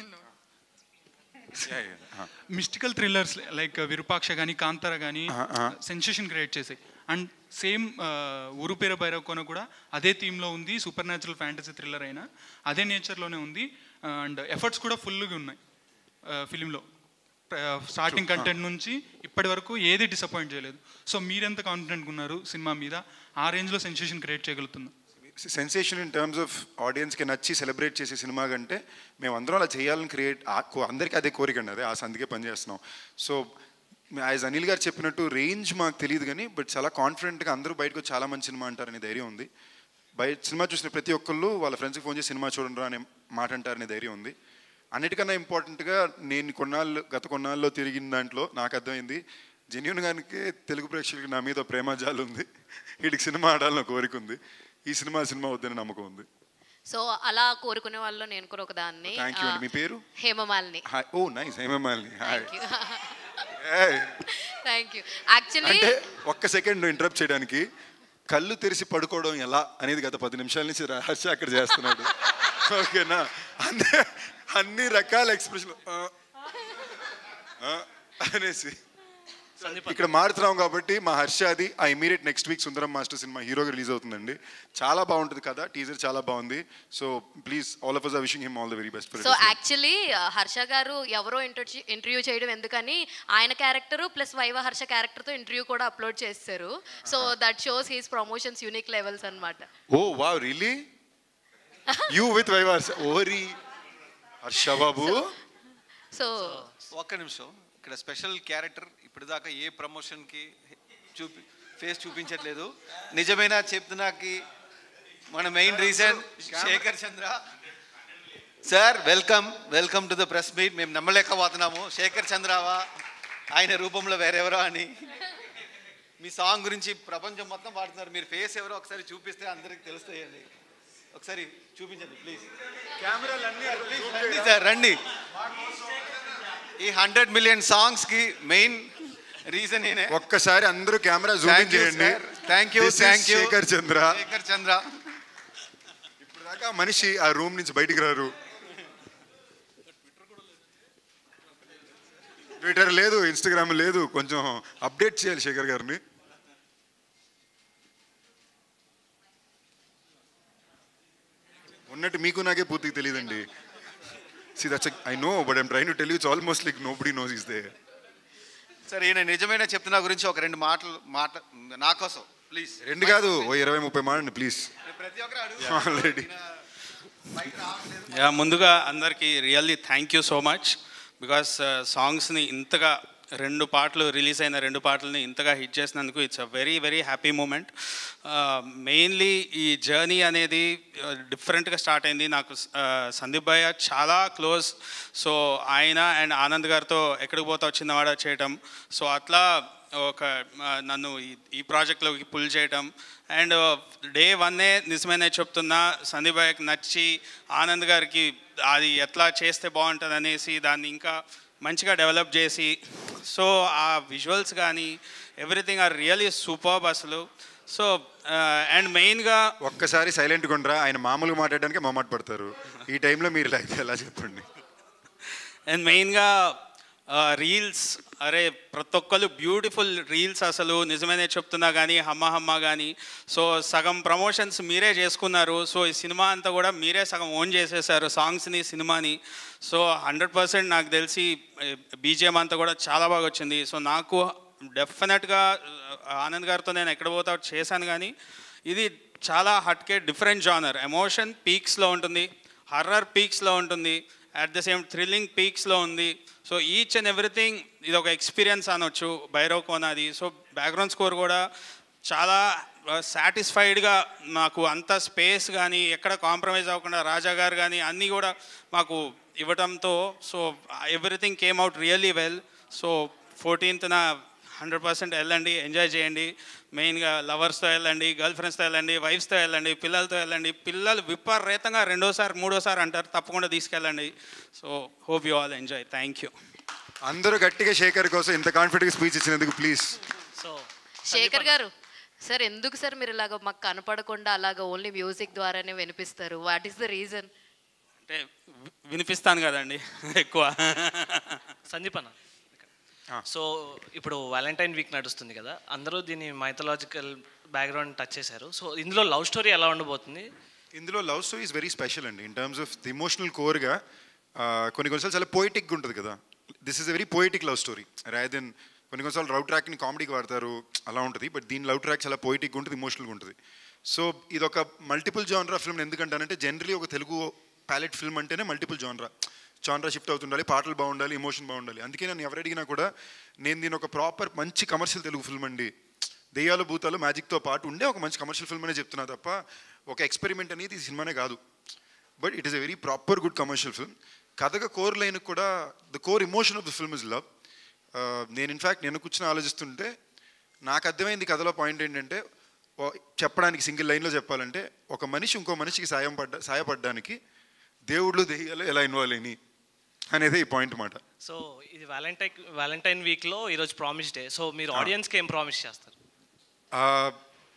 Mystical thrillers like Virupaksha కానీ కాంతార కానీ సెన్సేషన్ క్రియేట్ చేసాయి అండ్ సేమ్ ఊరు పేర భైరవకోన కూడా అదే థీమ్లో ఉంది సూపర్ న్యాచురల్ ఫ్యాంటసీ థ్రిల్లర్ అయినా అదే నేచర్లోనే ఉంది అండ్ ఎఫర్ట్స్ కూడా ఫుల్గా ఉన్నాయి ఫిలింలో స్టార్టింగ్ True. కంటెంట్ నుంచి ఇప్పటి వరకు ఏది డిసప్పాయింట్ చేయలేదు సో మీరెంత కాన్ఫిడెంట్గా ఉన్నారు సినిమా మీద ఆ రేంజ్లో సెన్సేషన్ క్రియేట్ చేయగలుగుతుందా సెన్సేషన్ ఇన్ టర్మ్స్ ఆఫ్ ఆడియన్స్కి నచ్చి సెలబ్రేట్ చేసే సినిమా కంటే మేము అందరం అలా చేయాలని క్రియేట్ అందరికీ అదే కోరిక అండి అదే ఆ సందికే పనిచేస్తున్నాం సో యాజ్ అనిల్ గారు చెప్పినట్టు రేంజ్ మాకు తెలియదు కానీ బట్ చాలా కాన్ఫిడెంట్గా అందరూ బయటకు వచ్చి చాలా మంచి సినిమా అంటారనే ధైర్యం ఉంది బయట సినిమా చూసిన ప్రతి ఒక్కళ్ళు వాళ్ళ ఫ్రెండ్స్కి ఫోన్ చేసి సినిమా చూడండి అనే మాట అంటారనే ధైర్యం ఉంది అన్నిటికన్నా ఇంపార్టెంట్గా నేను కొన్నాళ్ళు గత కొన్నాళ్ళలో తిరిగిన దాంట్లో నాకు అర్థమైంది జెన్యున్ గానికి తెలుగు ప్రేక్షకులకి నా మీద ప్రేమ జాలు ఉంది వీడికి సినిమా ఆడాలని కోరిక ఉంది ఈ సినిమా సినిమా వద్దని నమ్మకం ఉంది సో అలా కోరుకునే వాళ్ళు నేను కూడా ఒక దాన్ని థ్యాంక్ యూ అండి మీ పేరు Hemamalini hi oh nice Hemamalini hi thank you actually అంటే ఒక్క సెకండ్ ఇంటరప్ట్ చేయడానికి కళ్ళు తెరిచి పడుకోవడం ఎలా అనేది గత పది నిమిషాల నుంచి రహస్య అక్కడ చేస్తున్నాడు ఓకేనా అన్ని అన్ని రకాల ఎక్స్ప్రెషన్ అనేసి ఇక్కడ మారుతున్నాం కాబట్టి మా హర్షాది ఆ immediate next week Sundaram master cinema హీరోగా రిలీజ్ అవుతుందండి చాలా బాగుంటుంది కదా టీజర్ చాలా బాగుంది so please all of us are wishing him all the very best so actually Harsha గారు ఎవరో ఇంటర్వ్యూ ఇంటర్వ్యూ చేయడం ఎందుకని ఆయన క్యారెక్టర్ ప్లస్ వైవ హర్ష క్యారెక్టర్తో ఇంటర్వ్యూ కూడా అప్లోడ్ చేస్తారు so that shows he's promotions unique levels అన్నమాట oh wow really you with వైవార్స్ ఓరి హర్ష బాబు సో ఒక్క నిమిషం ఇక్కడ స్పెషల్ క్యారెక్టర్ ఇప్పటిదాకా ఏ ప్రమోషన్కి చూపి ఫేస్ చూపించట్లేదు నిజమైన చెప్తున్నాకి మన main reason Sekhar Chandra sir welcome welcome to the press meet మేము నమ్మలేకపోతున్నాము శేఖర్ చంద్రావా ఆయన రూపంలో వేరెవరో అని మీ సాంగ్ గురించి ప్రపంచం మొత్తం పాడుతున్నారు మీరు ఫేస్ ఎవరో ఒకసారి చూపిస్తే అందరికి తెలుస్తాయండి ఒకసారి చూపించండి ప్లీజ్ కెమెరాలు అన్ని రండి సార్ రండి ఈ హండ్రెడ్ మిలియన్ సాంగ్స్ కి మెయిన్ రీజన్ ఏనే ఒక్కసారి అందరూ కెమెరా జూమ్ చేయండి thank you This is thank you Sekhar Chandra Shekhar Chandra ఇప్పుడు దాకా ఆ మనిషి ఆ రూమ్ నుంచి బయటికి రారు ట్విట్టర్ లేదు ఇన్స్టాగ్రామ్ లేదు కొంచెం అప్డేట్ చేయాలి శేఖర్ గారిని ఉన్నట్టు మీకు నాకే పూర్తిగా తెలియదండి see that's I know but I'm train to tell it's almost like nobody knows is they సరే ఈయన నిజమైన చెప్తున్నా గురించి ఒక రెండు మాటలు మాట నా కోసం ప్లీజ్ రెండు కాదు ఓ ఇరవై ముప్పై మాడండి ప్లీజ్ ప్రతి ఒక్కరు ఆల్రెడీ యా ముందుగా అందరికీ really thank you so much because సాంగ్స్ని ఇంతగా రెండు పాటలు రిలీజ్ అయిన రెండు పాటలని ఇంతగా హిట్ చేసినందుకు it's a very very happy moment mainly ఈ జర్నీ అనేది డిఫరెంట్గా స్టార్ట్ అయింది నాకు uh, సందీప్ భయ్య చాలా క్లోజ్ సో ఆయన అండ్ ఆనంద్ గారితో ఎక్కడికి పోతావు చిన్నవాడ చేయటం సో అట్లా ఒక uh, నన్ను ఈ ఈ ప్రాజెక్ట్లోకి పుల్ చేయటం అండ్ డే వన్నే నిజమైన చెప్తున్నా సందీప్ భయ్యకి నచ్చి ఆనంద్ గారికి అది ఎట్లా చేస్తే బాగుంటుంది అనేసి దాన్ని ఇంకా మంచిగా డెవలప్ చేసి సో ఆ విజువల్స్ కానీ ఎవ్రీథింగ్ ఆర్ రియలీ సూపర్బ్ అసలు సో అండ్ మెయిన్గా ఒక్కసారి సైలెంట్గా ఉండరా ఆయన మామూలుగా మాట్లాడడానికి మొమ్మాట పడతారు ఈ టైంలో మీరు ఇలా అయితే ఎలా చెప్పండి అండ్ మెయిన్గా రీల్స్ అరే ప్రతి ఒక్కరు బ్యూటిఫుల్ రీల్స్ అసలు నిజమేనే చెప్తున్నా కానీ హమ్మ హమ్మ కానీ సో సగం ప్రమోషన్స్ మీరే చేసుకున్నారు సో ఈ సినిమా అంతా కూడా మీరే సగం ఓన్ చేసేసారు సాంగ్స్ని సినిమాని సో హండ్రెడ్ పర్సెంట్ నాకు తెలిసి బీజిఎం అంతా కూడా చాలా బాగా వచ్చింది సో నాకు డెఫినెట్గా ఆనంద్ గారితో నేను ఎక్కడ పోతా చేశాను కానీ ఇది చాలా హట్కే డిఫరెంట్ జానర్ ఎమోషన్ పీక్స్లో ఉంటుంది హర్రర్ పీక్స్లో ఉంటుంది అట్ ద సేమ్ థ్రిల్లింగ్ పీక్స్లో ఉంది సో ఈచ్ అండ్ ఎవ్రీథింగ్ ఇది ఒక ఎక్స్పీరియన్స్ అనొచ్చు భైరవ్ కోనాది సో బ్యాక్గ్రౌండ్ స్కోర్ కూడా చాలా సాటిస్ఫైడ్గా నాకు అంత స్పేస్ కానీ ఎక్కడ కాంప్రమైజ్ అవ్వకుండా రాజా గారు కానీ అన్నీ కూడా మాకు ఇవ్వటంతో so everything came out really well so ఫోర్టీన్త్న హండ్రెడ్ పర్సెంట్ వెళ్ళండి ఎంజాయ్ చేయండి మెయిన్గా లవర్స్తో వెళ్ళండి గర్ల్ ఫ్రెండ్స్తో వెళ్ళండి వైఫ్స్తో వెళ్ళండి పిల్లలతో వెళ్ళండి పిల్లలు విపరీతంగా రెండోసారి మూడోసారి అంటారు తప్పకుండా తీసుకెళ్ళండి so hope you all enjoy thank you అందరూ గట్టిగా శేఖర్ కోసం ఇంత కాన్ఫిడెంట్గా స్పీచ్ ఇచ్చినందుకు ప్లీజ్ శేఖర్ గారు సార్ ఎందుకు సార్ మీరు ఇలాగ మాకు కనపడకుండా అలాగ ఓన్లీ మ్యూజిక్ ద్వారానే వినిపిస్తారు వాట్ ఈస్ ద రీజన్ అంటే వి- వినిపిస్తాను కదండి ఎక్కువ సందీప్ అన్న సో ఇప్పుడు వ్యాలంటైన్ వీక్ నడుస్తుంది కదా అందరూ దీని మైథలాజికల్ బ్యాక్గ్రౌండ్ టచ్ చేశారు సో ఇందులో లవ్ స్టోరీ ఎలా ఉండబోతుంది ఇందులో love story is very special అండి in terms of the emotional కోర్గా కొన్ని కొన్నిసార్లు చాలా పోయిటిక్గా ఉంటుంది కదా this is a very poetic love story రాయ్ దెన్ కొన్ని కొన్నిసార్లు లవ్ ట్రాక్ని కామెడీకి వాడతారు అలా ఉంటుంది బట్ దీని లవ్ ట్రాక్ చాలా పోయిటిక్గా ఉంటుంది ఇమోషనల్గా ఉంటుంది సో ఇది ఒక మల్టిపుల్ జానరా ఫిల్మ్ ఎందుకంటానంటే జనరలీ ఒక తెలుగు ప్యాలెట్ ఫిల్మ్ అంటేనే మల్టిపుల్ జానరా జానరా షిఫ్ట్ అవుతుండాలి పాటలు బాగుండాలి ఎమోషన్ బాగుండాలి అందుకే నన్ను ఎవరు అడిగినా కూడా నేను దీని ఒక ప్రాపర్ మంచి కమర్షియల్ తెలుగు ఫిల్మ్ అండి దెయ్యాలు భూతాలు మ్యాజిక్తో పాటు ఉండే ఒక మంచి కమర్షియల్ ఫిల్మ్ అనే చెప్తున్నా తప్ప ఒక ఎక్స్పెరిమెంట్ అనేది ఈ సినిమానే కాదు but it is a very proper good commercial film కథగా కోర్ లైన్ కూడా the core emotion of the film is love నేను ఇన్ఫ్యాక్ట్ నేను కూర్చొని ఆలోచిస్తుంటే నాకు అర్థమైంది కథలో పాయింట్ ఏంటంటే ఓ- చెప్పడానికి సింగిల్ లైన్లో చెప్పాలంటే ఒక మనిషి ఇంకో మనిషికి సాయం పడ్డ సాయపడడానికి దేవుళ్ళు దెయ్యాలు ఎలా ఇన్వాల్వ్ అయినాయి అనేది ఈ పాయింట్ మాట సో ఇది వ్యాలంటైన్ వ్యాలంటైన్ వీక్లో ఈరోజు ప్రామిస్ డే సో మీరు ఆ. ఆడియన్స్కి ఏం ప్రామిస్ చేస్తారు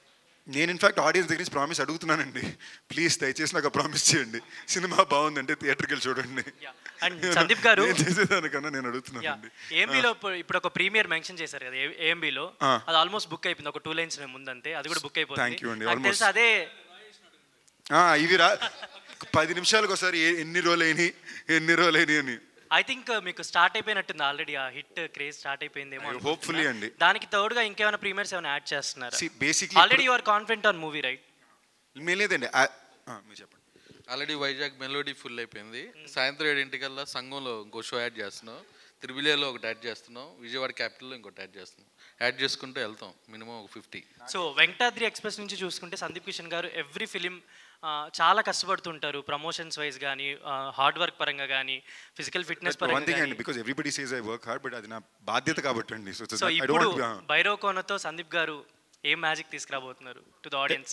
నేను ఇన్ఫాక్ట్ ఆడియన్స్ దగ్గర నుంచి ప్రామిస్ అడుగుతున్నానండి ప్లీజ్ దయచేసి నాకు ప్రామిస్ చేయండి సినిమా బాగుందంటే థియేటర్కి వెళ్ళి చూడండి అండ్ సందీప్ గారు నేను చేసేదానికన్నా నేను అడుగుతున్నానండి ఏఎంబీలో ఇప్పుడు ఒక ప్రీమియర్ మెన్షన్ చేశారు కదా ఏఎంబీలో ఆ. అది ఆల్మోస్ట్ బుక్ అయిపోయింది ఒక టూ లైన్స్ ముందంతే అది కూడా బుక్ అయిపోయింది Thank you అండి, నాకు almost. తెలుసు అదే ఆ, ఇవి రా పది నిమిషాలకు ఒకసారి ఏ- ఎన్ని రోజులు అయినాయి ఎన్ని రోజులు అయినాయి అని ఐ థింక్ మీకు స్టార్ట్ అయిపోయినట్టుంది ఆల్రెడీ ఆ హిట్ క్రేజ్ స్టార్ట్ అయిపోయిందేమో I- hopefully అండి. దానికి తోడుగా ఇంకేమైనా ప్రీమియర్స్ ఏమైనా యాడ్ చేస్తున్నారు See, basically ఆల్రెడీ ఇప్పుడు- you are confident on movie right మేము లేదండి ఆ- ఆ, మీరు చెప్పండి ఆల్రెడీ వైజాగ్ మెలోడీ ఫుల్ అయిపోయింది సాయంత్రం ఏడింటికల్లా సంఘంలో ఇంకో షో యాడ్ చేస్తున్నాం త్రిబులేలో ఒకటి యాడ్ చేస్తున్నాం విజయవాడ క్యాపిటల్లో ఇంకోటి యాడ్ చేస్తున్నాం యాడ్ చేసుకుంటూ వెళ్తాం మినిమం ఒక ఫిఫ్టీ సో వెంకటాద్రి ఎక్స్ప్రెస్ నుంచి చూసుకుంటే సందీప్ కిషన్ గారు ఎవ్రీ ఫిలిం చాలా కష్టపడుతుంటారు ప్రమోషన్స్ వైజ్ కానీ హార్డ్ వర్క్ పరంగా కానీ ఫిజికల్ ఫిట్నెస్ వన్ పరంగా థింగ్ గానీ. అండి because everybody says I work hard but అది నా బాధ్యత కాబట్టి అండి సో సో ఇప్పుడు భైరవ్ కోనతో సందీప్ గారు ఏం మ్యాజిక్ తీసుకురాబోతున్నారు to the audience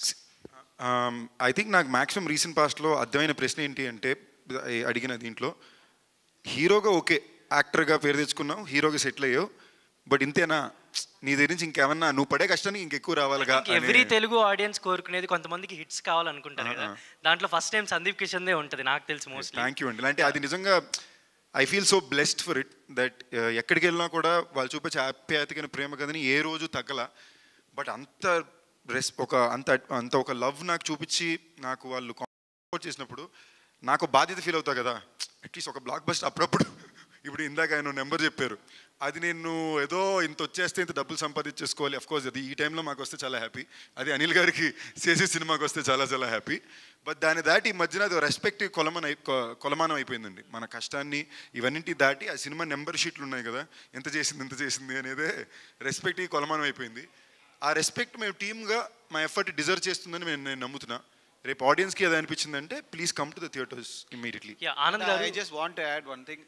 I think నాకు మ్యాక్సిమం రీసెంట్ పాస్ట్లో అర్థమైన ప్రశ్న ఏంటి అంటే ఈ అడిగిన దీంట్లో హీరోగా ఓకే యాక్టర్గా పేరు తెచ్చుకున్నావు హీరోగా సెటిల్ అయ్యావు బట్ ఇంతేనా నీ దగ్గర నుంచి ఇంకేమన్నా నువ్వు పడే కష్టానికి ఇంకెక్కువ రావాలిగా ఎవ్రీ అనే- తెలుగు ఆడియన్స్ కోరుకునేది కొంతమందికి హిట్స్ కావాలనుకుంటారు కదా దాంట్లో ఫస్ట్ టైం సందీప్ కిషన్ దే ఉంటుంది నాకు తెలిసి మోస్ట్లీ థ్యాంక్ యూ అండి అంటే అది నిజంగా I feel so blessed for it that ఎక్కడికి వెళ్ళినా కూడా వాళ్ళు చూపించే ఆప్యాయతకైన ప్రేమ కదని ఏ రోజు తగ్గల బట్ అంత రెస్ ఒక అంత అంత ఒక లవ్ నాకు చూపించి నాకు వాళ్ళు సపోర్ట్ చేసినప్పుడు నాకు బాధ్యత ఫీల్ అవుతా కదా అట్లీస్ట్ ఒక బ్లాక్ బస్ట్ అప్పుడప్పుడు ఇప్పుడు ఇందాక ఆయన నెంబర్ చెప్పారు అది నేను ఏదో ఇంత వచ్చేస్తే ఇంత డబ్బులు సంపాదించేసుకోవాలి అఫ్ కోర్స్ అది ఈ టైంలో మాకు వస్తే చాలా హ్యాపీ అది అనిల్ గారికి చేసే సినిమాకి వస్తే చాలా చాలా హ్యాపీ బట్ దాన్ని దాటి ఈ మధ్యన అది రెస్పెక్ట్ కొలమన కొ- కొలమానం అయిపోయిందండి మన కష్టాన్ని ఇవన్నింటి దాటి ఆ సినిమా నెంబర్ షీట్లు ఉన్నాయి కదా ఎంత చేసింది ఎంత చేసింది అనేదే రెస్పెక్ట్ కొలమానం అయిపోయింది ఆ రెస్పెక్ట్ మేము టీమ్గా మా ఎఫర్ట్ డిజర్వ్ చేస్తుందని నేను నేను నమ్ముతున్నా రేపు ఆడియన్స్కి అది అనిపించిందంటే please come to the theatres immediately Anand garu I just want add one thing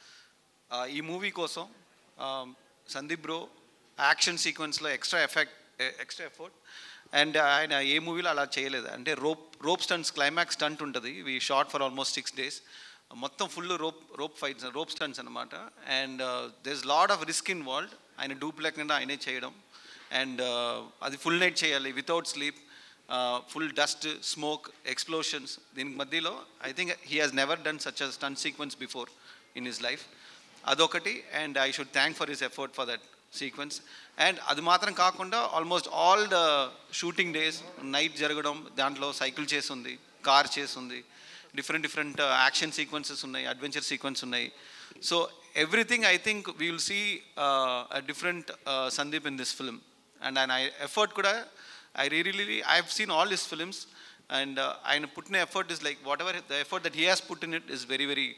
ఈ మూవీ కోసం uh, సందీప్ బ్రో యాక్షన్ సీక్వెన్స్లో extra effect extra effort and ఆయన ఏ మూవీలో అలా చేయలేదు అంటే rope rope stunts climax stunt ఉంటుంది we shot for almost six days మొత్తం full rope rope fights rope stunts అనమాట and this lot of risk involved ఆయన డూప్ లేకుండా ఆయనే చేయడం అండ్ అది ఫుల్ నైట్ చేయాలి without sleep full dust smoke explosions దీనికి మధ్యలో I think he has never done such a stunt sequence before in his life అదొకటి and I should thank for his effort for that sequence and అది మాత్రం కాకుండా almost all the shooting days night జరగడం దాంట్లో సైకిల్ చేసి ఉంది కార్ చేసి ఉంది డిఫరెంట్ డిఫరెంట్ యాక్షన్ సీక్వెన్సెస్ ఉన్నాయి అడ్వెంచర్ సీక్వెన్స్ ఉన్నాయి so everything I think we will see different Sandeep in this film and ఆయన ఎఫర్ట్ కూడా I really I have seen all his films and ఆయన పుట్టిన effort is like whatever the effort that he has put in it is very very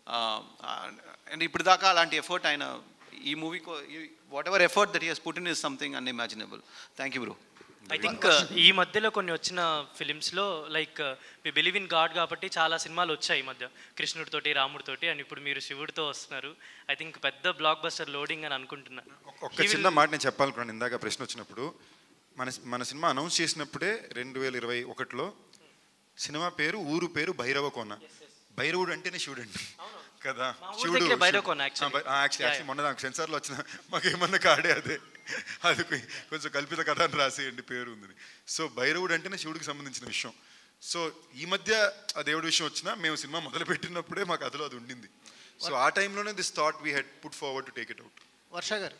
and ఇప్పుడు దాకా అలాంటి ఎఫర్ట్ ఆయన ఈ movie whatever effort that he has put in is something unimaginable thank you bro I think ఈ మధ్యలో కొన్ని వచ్చిన ఫిలిమ్స్లో like we believe in God కాబట్టి చాలా సినిమాలు వచ్చాయి ఈ మధ్య కృష్ణుడితోటి రాముడితోటి అండ్ ఇప్పుడు మీరు శివుడితో వస్తున్నారు ఐ థింక్ పెద్ద బ్లాక్ బస్టర్ లోడింగ్ అని అనుకుంటున్నా ఒక్క చిన్న మాట నేను చెప్పాలనుకున్నాను ఇందాక ప్రశ్న వచ్చినప్పుడు మన మన సినిమా అనౌన్స్ చేసినప్పుడే రెండు వేల ఇరవై ఒకటిలో సినిమా పేరు ఊరు పేరు భైరవ కోన భైరవుడు అంటేనే శివుడు అండి కదా ఊరి దగ్గరే Bhairava Kona actually. Actually actually మొన్న నాకు సెన్సార్లో వచ్చిన మాకు ఏమన్నా కాడే అదే అది కొ- కొంచెం కల్పిత కథ అని రాసేయండి పేరు ఉంది సో భైరవుడు అంటేనే శివుడికి సంబంధించిన విషయం సో ఈ మధ్య ఆ దేవుడి విషయం వచ్చినా మేము సినిమా మొదలు పెట్టినప్పుడే మాకు అదిలో అది ఉండింది సో ఆ టైంలోనే this thought we had put forward to take it out Varsha garu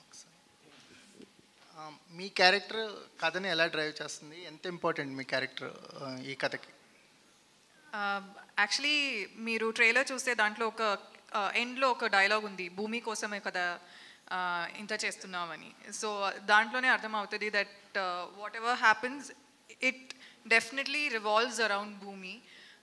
ఆ, మీ క్యారెక్టర్ కథని ఎలా డ్రైవ్ చేస్తుంది ఎంత ఇంపార్టెంట్ మీ క్యారెక్టర్ ఈ కథకి యాక్చువల్లీ మీరు ట్రైలర్ చూస్తే దాంట్లో ఒక ఎండ్లో ఒక డైలాగ్ ఉంది భూమి కోసమే కదా ఆ, ఇంత చేస్తున్నామని సో దాంట్లోనే అర్థమవుతుంది that whatever happens it definitely revolves around Bhumi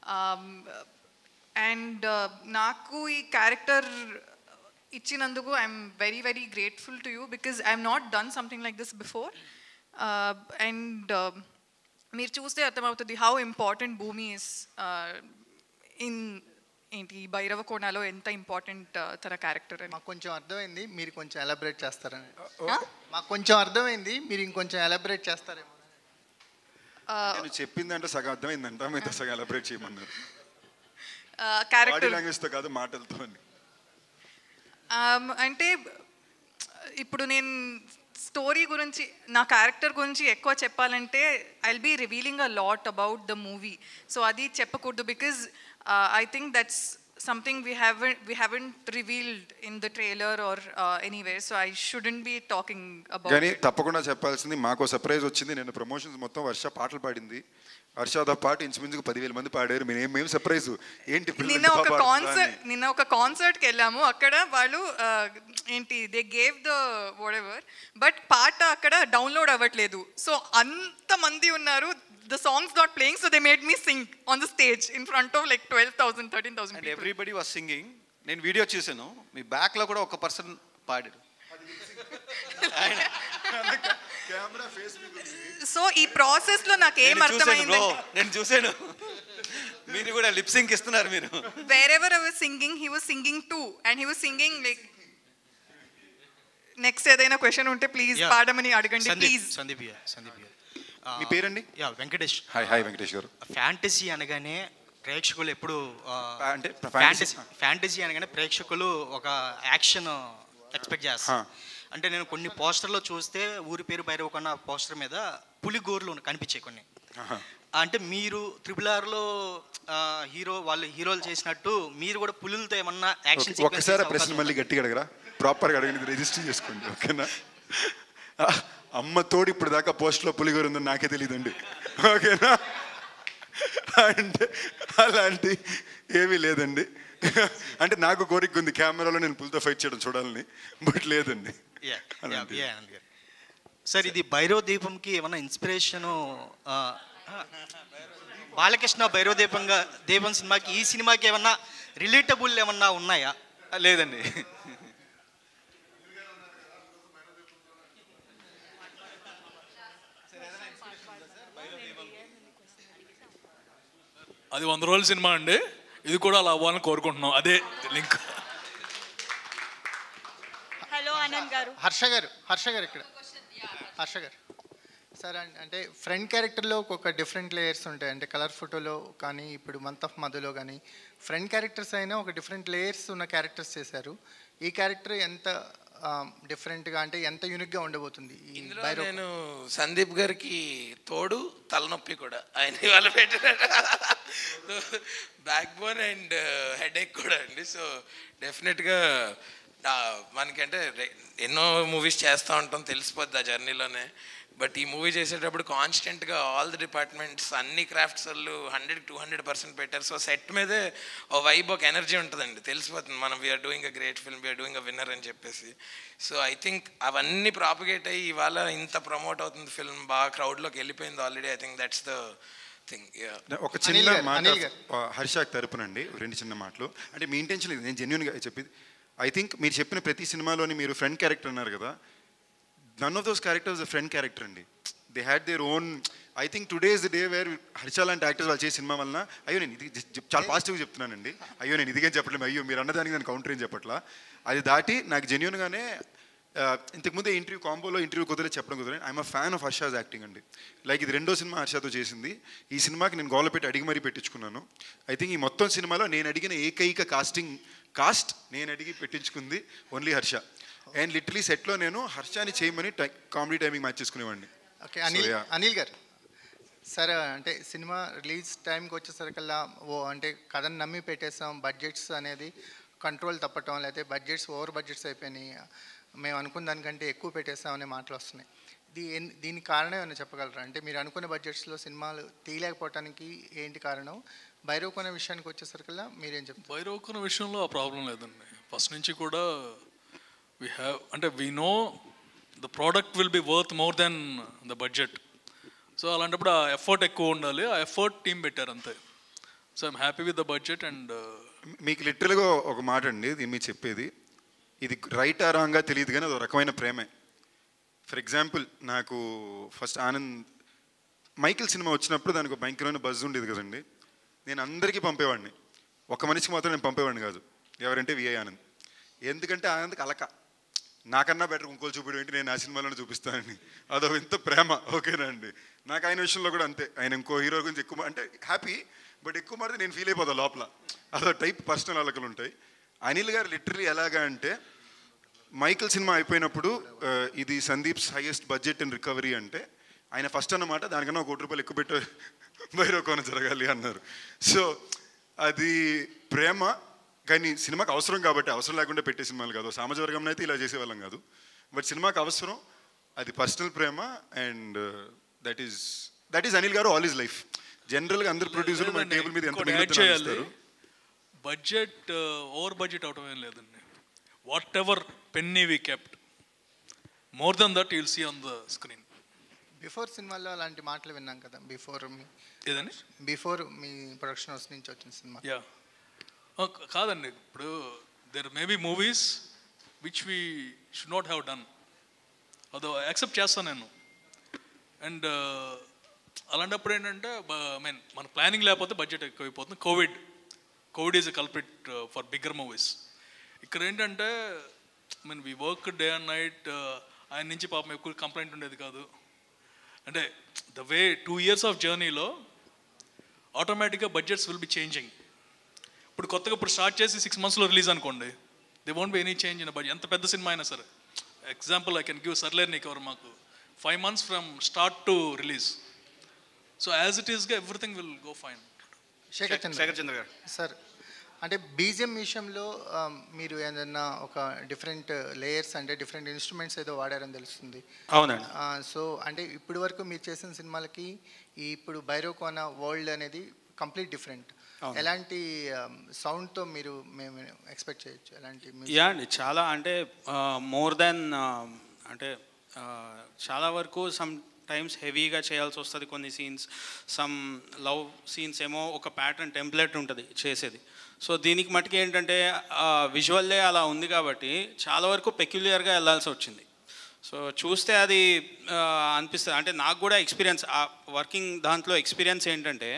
and నాకు ఈ క్యారెక్టర్ ఇచ్చినందుకు I'm very very grateful to you because I'm not done something like this before and మీరు చూస్తే అర్థమవుతుంది how important Bhumi is in ఏంటి భైరవ కోణాలో ఎంత ఇంపార్టెంట్ తన క్యారెక్టర్ అని మాకు కొంచెం అర్థమైంది మీరు కొంచెం ఎలాబరేట్ చేస్తారని మాకు కొంచెం అర్థమైంది మీరు ఇంకొంచెం ఎలాబరేట్ చేస్తారేమో నేను చెప్పిందంటే సగం అర్థమైందంట మీతో సగం ఎలబరేట్ చేయమన్నారు బాడీ క్యారెక్టర్ లాంగ్వేజ్తో కాదు మాటలతో అని Um, అంటే ఇప్పుడు నేను స్టోరీ గురించి నా క్యారెక్టర్ గురించి ఎక్కువ చెప్పాలంటే I be revealing a lot about the movie so అది చెప్పకూడదు because I think that's something we haven't we haven't revealed in the trailer or anyway so I shouldn't be talking కానీ అబౌట్ తప్పకుండా చెప్పాల్సింది మాకు సర్ప్రైజ్ వచ్చింది నేను ప్రమోషన్స్ మొత్తం వర్ష పాటలు పాడింది వర్షతో పాటు ఇంచుమించుకు పదివేల మంది పాడారు మేము ఏం మేము సర్ప్రైజ్ ఏంటి పిల్లలు నిన్న ఇంత ఒక బాగా పాడుతున్నారా కాన్సర్ట్ అని. నిన్న ఒక కాన్సర్ట్కి వెళ్ళాము అక్కడ వాళ్ళు ఆ, ఏంటి they gave the ever but పాట అక్కడ డౌన్లోడ్ అవ్వట్లేదు సో అంత మంది ఉన్నారు the songs not playing so they made me sing on the stage in front of like twelve thousand thirteen and thousand everybody was singing నేను వీడియో చూసాను మీ బ్యాక్లో కూడా ఒక పర్సన్ పాడాడు సో ఈ ప్రాసెస్ లో నాకు ఏం నేను చూశాను అర్థమైంది bro. నేను చూశాను మీరు కూడా లిప్ సింక్ ఇస్తున్నారు మీరు wherever I was singing, he was singing too. And he was singing like next ఏదైనా క్వశ్చన్ ఉంటే ప్లీజ్ Yeah. పాడమని అడగండి Sandeep please Sandeep yeah, Sandeep yeah. మీ పేరండి yeah Venkatesh hi hi Venkatesh garu fantasy అనగానే ప్రేక్షకులు ఎప్పుడు అంటే ఫ్యాంటసీ ఫ్యాంటసీ అనగానే ప్రేక్షకులు ఒక యాక్షన్ ఎక్స్పెక్ట్ చేస్తారు అంటే నేను కొన్ని పోస్టర్లో చూస్తే ఊరి పేరు భైరవ కొన్న పోస్టర్ మీద పులిగోర్లు కనిపించాయి కొన్ని అంటే మీరు త్రిబుల్ ఆర్లో హీరో వాళ్ళు హీరోలు చేసినట్టు మీరు కూడా పులులతో ఏమన్నా యాక్షన్ ఓకే, ఒక్కసారి ఆ ప్రశ్న మళ్ళీ గట్టిగా అడగరా ప్రాపర్గా అడగండి రిజిస్టర్ చేసుకోండి ఓకేనా ఆ, అమ్మ తోడు ఇప్పుడు దాకా పోస్ట్లో పులిగోరు ఉందని నాకే తెలియదండి ఓకేనా అంటే అలాంటి ఏమీ లేదండి అంటే నాకు కోరిక ఉంది కెమెరాలో నేను పులితో ఫైట్ చేయడం చూడాలని బట్ లేదండి యా అలాంటి. యా ఆనంద్ గారు సార్ ఇది భైరవ దీపంకి ఏమన్నా ఇన్స్పిరేషను బాలకృష్ణ భైరవ దీపంగా దీపం సినిమాకి ఈ సినిమాకి ఏమన్నా రిలేటబుల్ ఏమన్నా ఉన్నాయా లేదండి అది వంద రోజుల సినిమా అండి ఇది కూడా అలా అవ్వాలని కోరుకుంటున్నాం అదే లింక్ హలో ఆనంద్ గారు హర్ష గారు హర్ష గారు ఇక్కడ హర్ష గారు సార్ అం- అంటే ఫ్రంట్ క్యారెక్టర్లో ఒక డిఫరెంట్ లేయర్స్ ఉంటాయి అంటే కలర్ ఫోటోలో కానీ ఇప్పుడు మంత్ ఆఫ్ మధులో కానీ ఫ్రంట్ క్యారెక్టర్స్ అయినా ఒక డిఫరెంట్ లేయర్స్ ఉన్న క్యారెక్టర్స్ చేశారు ఈ క్యారెక్టర్ ఎంత డిఫరెంట్గా అంటే ఎంత యూనిక్గా ఉండబోతుంది ఈ ఇందులో భైరవ్ నేను సందీప్ గారికి తోడు తలనొప్పి కూడా ఆయన ఇవాళ పెట్టిన బ్యాక్ బోన్ అండ్ హెడేక్ కూడా అండి సో డెఫినెట్గా మనకంటే రె- ఎన్నో మూవీస్ చేస్తూ ఉంటాం తెలిసిపోద్ది ఆ జర్నీలోనే బట్ ఈ మూవీ చేసేటప్పుడు కాన్స్టెంట్గా ఆల్ ది డిపార్ట్మెంట్స్ అన్ని క్రాఫ్ట్స్ వాళ్ళు హండ్రెడ్ టూ హండ్రెడ్ పర్సెంట్ పెట్టారు సో సెట్ మీదే ఓ వైబ్ ఒక ఎనర్జీ ఉంటుందండి తెలిసిపోతుంది మనం we're doing a great film we're doing a winner అని చెప్పేసి సో ఐ థింక్ అవన్నీ ప్రాపగేట్ అయ్యి ఇవాళ ఇంత ప్రమోట్ అవుతుంది ఫిల్మ్ బాగా క్రౌడ్లోకి వెళ్ళిపోయింది already I think that's the thing ఒక చిన్న మాట ఆ, హర్షాక్ తరపునండి రెండు చిన్న మాటలు అంటే మీ ఇంటెన్షన్ ఇది నేను జెన్యున్గా చెప్పేది ఐ థింక్ మీరు చెప్పిన ప్రతి సినిమాలోని మీరు ఫ్రెండ్ క్యారెక్టర్ అన్నారు కదా none of those characters friend character అండి they had their own I think today is the day where Harsha లాంటి యాక్టర్స్ వాళ్ళు చేసే సినిమా వలన అయ్యో నేను ఇది జ- జ- చాలా పాజిటివ్గా చెప్తున్నానండి అయ్యో నేను ఇదిగే చెప్పలేము అయ్యో మీరు అన్నదానికి నేను కౌంటర్ ఏం చెప్పట్లా అది దాటి నాకు జెన్యున్గానే ఇంతకుముందే ఇంటర్వ్యూ కాంబోలో ఇంటర్వ్యూ కుదిరే చెప్పడం కుదిరే I'm a fan of Harsha's acting అండి లైక్ ఇది రెండో సినిమా హర్షతో చేసింది ఈ సినిమాకి నేను గోల పెట్టి అడిగి మరీ పెట్టించుకున్నాను ఐ థింక్ ఈ మొత్తం సినిమాలో నేను అడిగిన ఏకైక కాస్టింగ్ కాస్ట్ నేను అడిగి పెట్టించుకుంది ఓన్లీ హర్ష అండ్ లిటరలీ సెట్లో నేను హర్షాని చేయమని కామెడీ టైమింగ్ మ్యాచ్ చేసుకునేవాడిని okay Anil So, yeah. Anil garu sir అంటే సినిమా రిలీజ్ టైంకి వచ్చేసరికల్లా ఓ అంటే కథను నమ్మి పెట్టేసాం బడ్జెట్స్ అనేది కంట్రోల్ తప్పటం లేకపోతే బడ్జెట్స్ ఓవర్ బడ్జెట్స్ అయిపోయినాయి మేము అనుకున్న దానికంటే ఎక్కువ పెట్టేస్తాం అనే మాటలు వస్తున్నాయి దీ ఎన్- దీనికి కారణం ఏమైనా చెప్పగలరా అంటే మీరు అనుకున్న బడ్జెట్స్లో సినిమాలు తీయలేకపోవటానికి ఏంటి కారణం భైరవ్ కొనే విషయానికి వచ్చేసరికల్లా మీరేం చెప్తారు భైరవకున్న విషయంలో ఆ ప్రాబ్లం లేదండి ఫస్ట్ నుంచి కూడా వీ హ్యావ్ అంటే we know the product will be worth more than the budget so అలాంటప్పుడు ఆ ఎఫర్ట్ ఎక్కువ ఉండాలి ఆ ఎఫర్ట్ టీం పెట్టారు అంతే so I'm happy with the budget and మీకు లిటరల్గా ఒక మాట అండి ఇది మీరు చెప్పేది ఇది రైట్ ఆ రాంగా తెలియదు కానీ అది ఒక రకమైన ప్రేమే ఫర్ ఎగ్జాంపుల్ నాకు ఫస్ట్ ఆనంద్ మైకిల్ సినిమా వచ్చినప్పుడు దానికి ఒక భయంకరమైన బజ్ ఉండేది కదండి నేను అందరికీ పంపేవాడిని ఒక మనిషికి మాత్రం నేను పంపేవాడిని కాదు ఎవరంటే విఐ ఆనంద్ ఎందుకంటే ఆనంద్కి అలక నాకన్నా బెటర్ ఇంకోళ్ళు చూపించడం ఏంటి నేను ఆ సినిమాలోనే చూపిస్తానని అదో ఇంత ప్రేమ ఓకేనా అండి నాకు ఆయన విషయంలో కూడా అంతే ఆయన ఇంకో హీరో గురించి ఎక్కువ మా- అంటే హ్యాపీ బట్ ఎక్కువ మాత్రం నేను ఫీల్ అయిపోతా లోపల అదో టైప్ పర్సనల్ అలకలు ఉంటాయి అనిల్ గారు లిటరలీ ఎలాగా అంటే మైకిల్ సినిమా అయిపోయినప్పుడు ఆ, ఇది Sandeep's highest budget and recovery అంటే ఆయన ఫస్ట్ అన్నమాట దానికన్నా ఒక కోటి రూపాయలు ఎక్కువ పెట్ట భైరవకోన జరగాలి అన్నారు సో అది ప్రేమ కానీ సినిమాకి అవసరం కాబట్టి అవసరం లేకుండా పెట్టే సినిమాలు కాదు సామాజిక వర్గంలో అయితే ఇలా చేసేవాళ్ళం కాదు బట్ సినిమాకి అవసరం అది పర్సనల్ ప్రేమ and that is that is Anil garu all is life జనరల్గా అందరు ప్రొడ్యూసర్లు మన టేబుల్ మీద ఎంత ఇంకోటి యాడ్ మిగులుతుందో చేయాలి ఇస్తారు. బడ్జెట్ ఓవర్ బడ్జెట్ అవటం ఏం లేదండి whatever penny we kept more than that you'll see on the screen before సినిమాలో అలాంటి మాటలు విన్నాం కదా బిఫోర్ మీ ఏదండి బిఫోర్ మీ ప్రొడక్షన్ హౌస్ నుంచి వచ్చిన సినిమా యా కాదండి ఇప్పుడు there may be movies which we should not have done అదో యాక్సెప్ట్ చేస్తాను నేను అండ్ అలాంటప్పుడు ఏంటంటే ఐ మీన్ మన ప్లానింగ్ లేకపోతే బడ్జెట్ ఎక్కువైపోతుంది Covid Covid is a culprit for bigger movies ఇక్కడ ఏంటంటే I mean we work day and night ఆయన నుంచి పాపం ఎక్కువ కంప్లైంట్ ఉండేది కాదు అంటే the way two years of జర్నీలో ఆటోమేటిక్గా బడ్జెట్స్ విల్ బి చేంజింగ్ ఇప్పుడు కొత్తగా ఇప్పుడు స్టార్ట్ చేసి సిక్స్ మంత్స్లో రిలీజ్ అనుకోండి they won't be any change in budget ఎంత పెద్ద సినిమా అయినా సరే ఎగ్జాంపుల్ ఐ కెన్ గివ్ సర్లేర్ నీకు ఎవరు మాకు five months from start to release so as it ఈస్గా everything will go fine Shekhar Chandra Shekhar Chandra garu. Sir అంటే బీజిఎం విషయంలో ఆ, మీరు ఏదన్నా ఒక డిఫరెంట్ లేయర్స్ అంటే డిఫరెంట్ ఇన్స్ట్రుమెంట్స్ ఏదో వాడారని తెలుస్తుంది అవునండి. సో అంటే ఇప్పటి వరకు మీరు చేసిన సినిమాలకి ఈ ఇప్పుడు బైరోకోనా వరల్డ్ అనేది కంప్లీట్ డిఫరెంట్ అవును. ఎలాంటి సౌండ్తో మీరు మేము ఎక్స్పెక్ట్ చేయొచ్చు ఎలాంటి music? యా అండి చాలా అంటే మోర్ దెన్ అంటే ఆ, చాలా వరకు సమ్ టైమ్స్ హెవీగా చేయాల్సి వస్తుంది కొన్ని సీన్స్ సమ్ లవ్ సీన్స్ ఏమో ఒక ప్యాటర్న్ టెంప్లెట్ ఉంటుంది చేసేది సో దీనికి మటుకు ఏంటంటే విజువల్లే అలా ఉంది కాబట్టి చాలా వరకు పెక్యులియర్గా వెళ్ళాల్సి వచ్చింది సో చూస్తే అది ఆ, అనిపిస్తుంది అంటే నాకు కూడా ఎక్స్పీరియన్స్ ఆ వర్కింగ్ దాంట్లో ఎక్స్పీరియన్స్ ఏంటంటే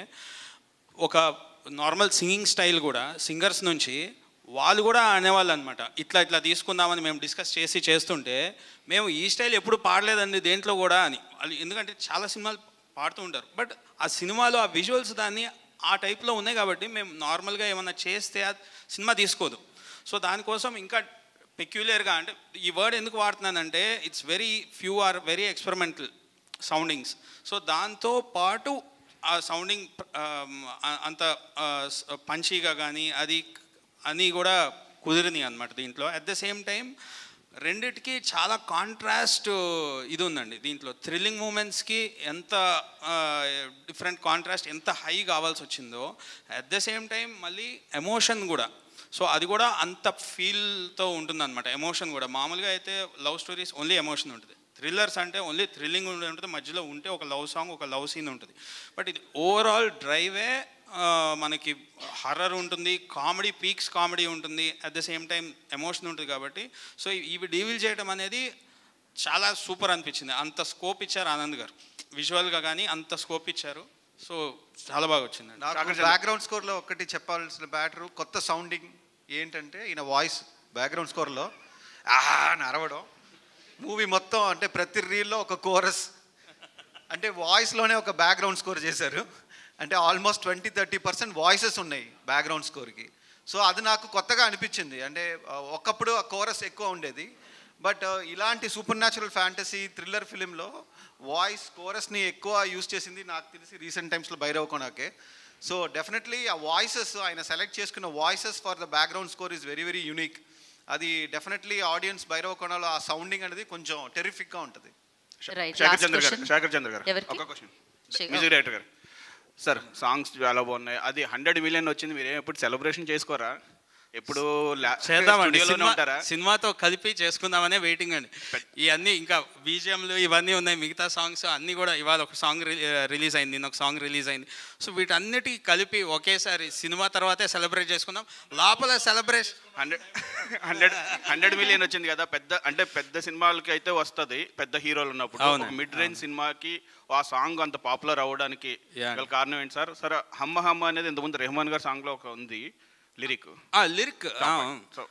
ఒక నార్మల్ సింగింగ్ స్టైల్ కూడా సింగర్స్ నుంచి వాళ్ళు కూడా అనేవాళ్ళు అనమాట ఇట్లా ఇట్లా తీసుకుందామని మేము డిస్కస్ చేసి చేస్తుంటే మేము ఈ స్టైల్ ఎప్పుడు పాడలేదండి దేంట్లో కూడా అని వాళ్ళు ఎందుకంటే చాలా సినిమాలు పాడుతూ ఉంటారు బట్ ఆ సినిమాలో ఆ విజువల్స్ దాన్ని ఆ టైప్లో ఉన్నాయి కాబట్టి మేము నార్మల్గా ఏమన్నా చేస్తే ఆ సినిమా తీసుకోదు సో దానికోసం ఇంకా పెక్యులర్గా అంటే ఈ వర్డ్ ఎందుకు వాడుతున్నానంటే it's very few or very experimental soundings so దాంతో పాటు ఆ సౌండింగ్ అంత పంచీగా కానీ అది అని కూడా కుదిరింది అనమాట దీంట్లో అట్ ద సేమ్ టైం రెండిటికి చాలా కాంట్రాస్ట్ ఇది ఉందండి దీంట్లో థ్రిల్లింగ్ మూమెంట్స్కి ఎంత డిఫరెంట్ కాంట్రాస్ట్ ఎంత హై కావాల్సి వచ్చిందో అట్ ద సేమ్ టైం మళ్ళీ ఎమోషన్ కూడా సో అది కూడా అంత ఫీల్తో ఉంటుంది అనమాట ఎమోషన్ కూడా మామూలుగా అయితే లవ్ స్టోరీస్ ఓన్లీ ఎమోషన్ ఉంటుంది థ్రిల్లర్స్ అంటే ఓన్లీ థ్రిల్లింగ్ ఉంటుంది మధ్యలో ఉంటే ఒక లవ్ సాంగ్ ఒక లవ్ సీన్ ఉంటుంది బట్ ఇది ఓవరాల్ డ్రైవే మనకి హర్రర్ ఉంటుంది కామెడీ పీక్స్ కామెడీ ఉంటుంది at the same time emotion ఉంటుంది కాబట్టి సో ఇవి డీవిల్ చేయడం అనేది చాలా సూపర్ అనిపించింది అంత స్కోప్ ఇచ్చారు ఆనంద్ గారు విజువల్గా కానీ అంత స్కోప్ ఇచ్చారు సో చాలా బాగా వచ్చిందండి నాకు బ్యాక్గ్రౌండ్ స్కోర్లో ఒకటి చెప్పాల్సిన బ్యాటరు కొత్త సౌండింగ్ ఏంటంటే ఈయన వాయిస్ బ్యాక్గ్రౌండ్ స్కోర్లో ఆహా అని అరవడం మూవీ మొత్తం అంటే ప్రతి రీల్లో ఒక కోరస్ అంటే వాయిస్లోనే ఒక బ్యాక్గ్రౌండ్ స్కోర్ చేశారు అంటే almost twenty thirty percent voices ఉన్నాయి బ్యాక్గ్రౌండ్ స్కోర్కి సో అది నాకు కొత్తగా అనిపించింది అంటే ఆ, ఒకప్పుడు ఆ కోరస్ ఎక్కువ ఉండేది బట్ ఇలాంటి సూపర్ న్యాచురల్ ఫ్యాంటసీ థ్రిల్లర్ ఫిలింలో వాయిస్ కోరస్ని ఎక్కువ యూస్ చేసింది నాకు తెలిసి రీసెంట్ టైమ్స్లో భైరవ కొనాకే సో డెఫినెట్లీ ఆ వాయిసెస్ ఆయన సెలెక్ట్ చేసుకున్న voices for the background score is very very unique అది డెఫినెట్లీ ఆడియన్స్ భైరవ కొనాలో ఆ సౌండింగ్ అనేది కొంచెం టెరిఫిక్గా ఉంటుంది Right, శేఖర్ last చంద్ర గారు question. శేఖర్ చంద్ర గారు ఎవరికి? ఒక క్వశ్చన్ శే- music director garu sir songs చాలా బాగున్నాయి అది హండ్రెడ్ మిలియన్ వచ్చింది మీరు ఎప్పుడు సెలబ్రేషన్ చేసుకోరా ఎప్పుడు లా- చేద్దామండి స్టూడియోలోనే సినిమా ఉంటారా సినిమాతో కలిపి చేసుకుందామనే వెయిటింగ్ అండి ఇవన్నీ ఇంకా బీజిఎంలు ఇవన్నీ ఉన్నాయి మిగతా సాంగ్స్ అన్నీ కూడా ఇవాళ ఒక సాంగ్ రిలీజ్ అయింది నిన్న ఒక సాంగ్ రిలీజ్ అయింది సో వీటన్నిటికి కలిపి ఒకేసారి సినిమా తర్వాతే సెలబ్రేట్ చేసుకుందాం లోపల celebration hundred hundred hundred million వచ్చింది కదా పెద్ద అంటే పెద్ద సినిమాలకి అయితే వస్తుంది పెద్ద హీరోలు ఉన్నప్పుడు అవునండి, మిడ్ రేంజ్ సినిమాకి ఆ సాంగ్ అంత పాపులర్ అవ్వడానికి Yeah. గల కారణం ఏంటి సార్ సరే హమ్మ హమ్మ అనేది ఇంతకుముందు రెహమాన్ గారి సాంగ్ లో ఒక ఉంది లిరిక్ లిరిక్ సో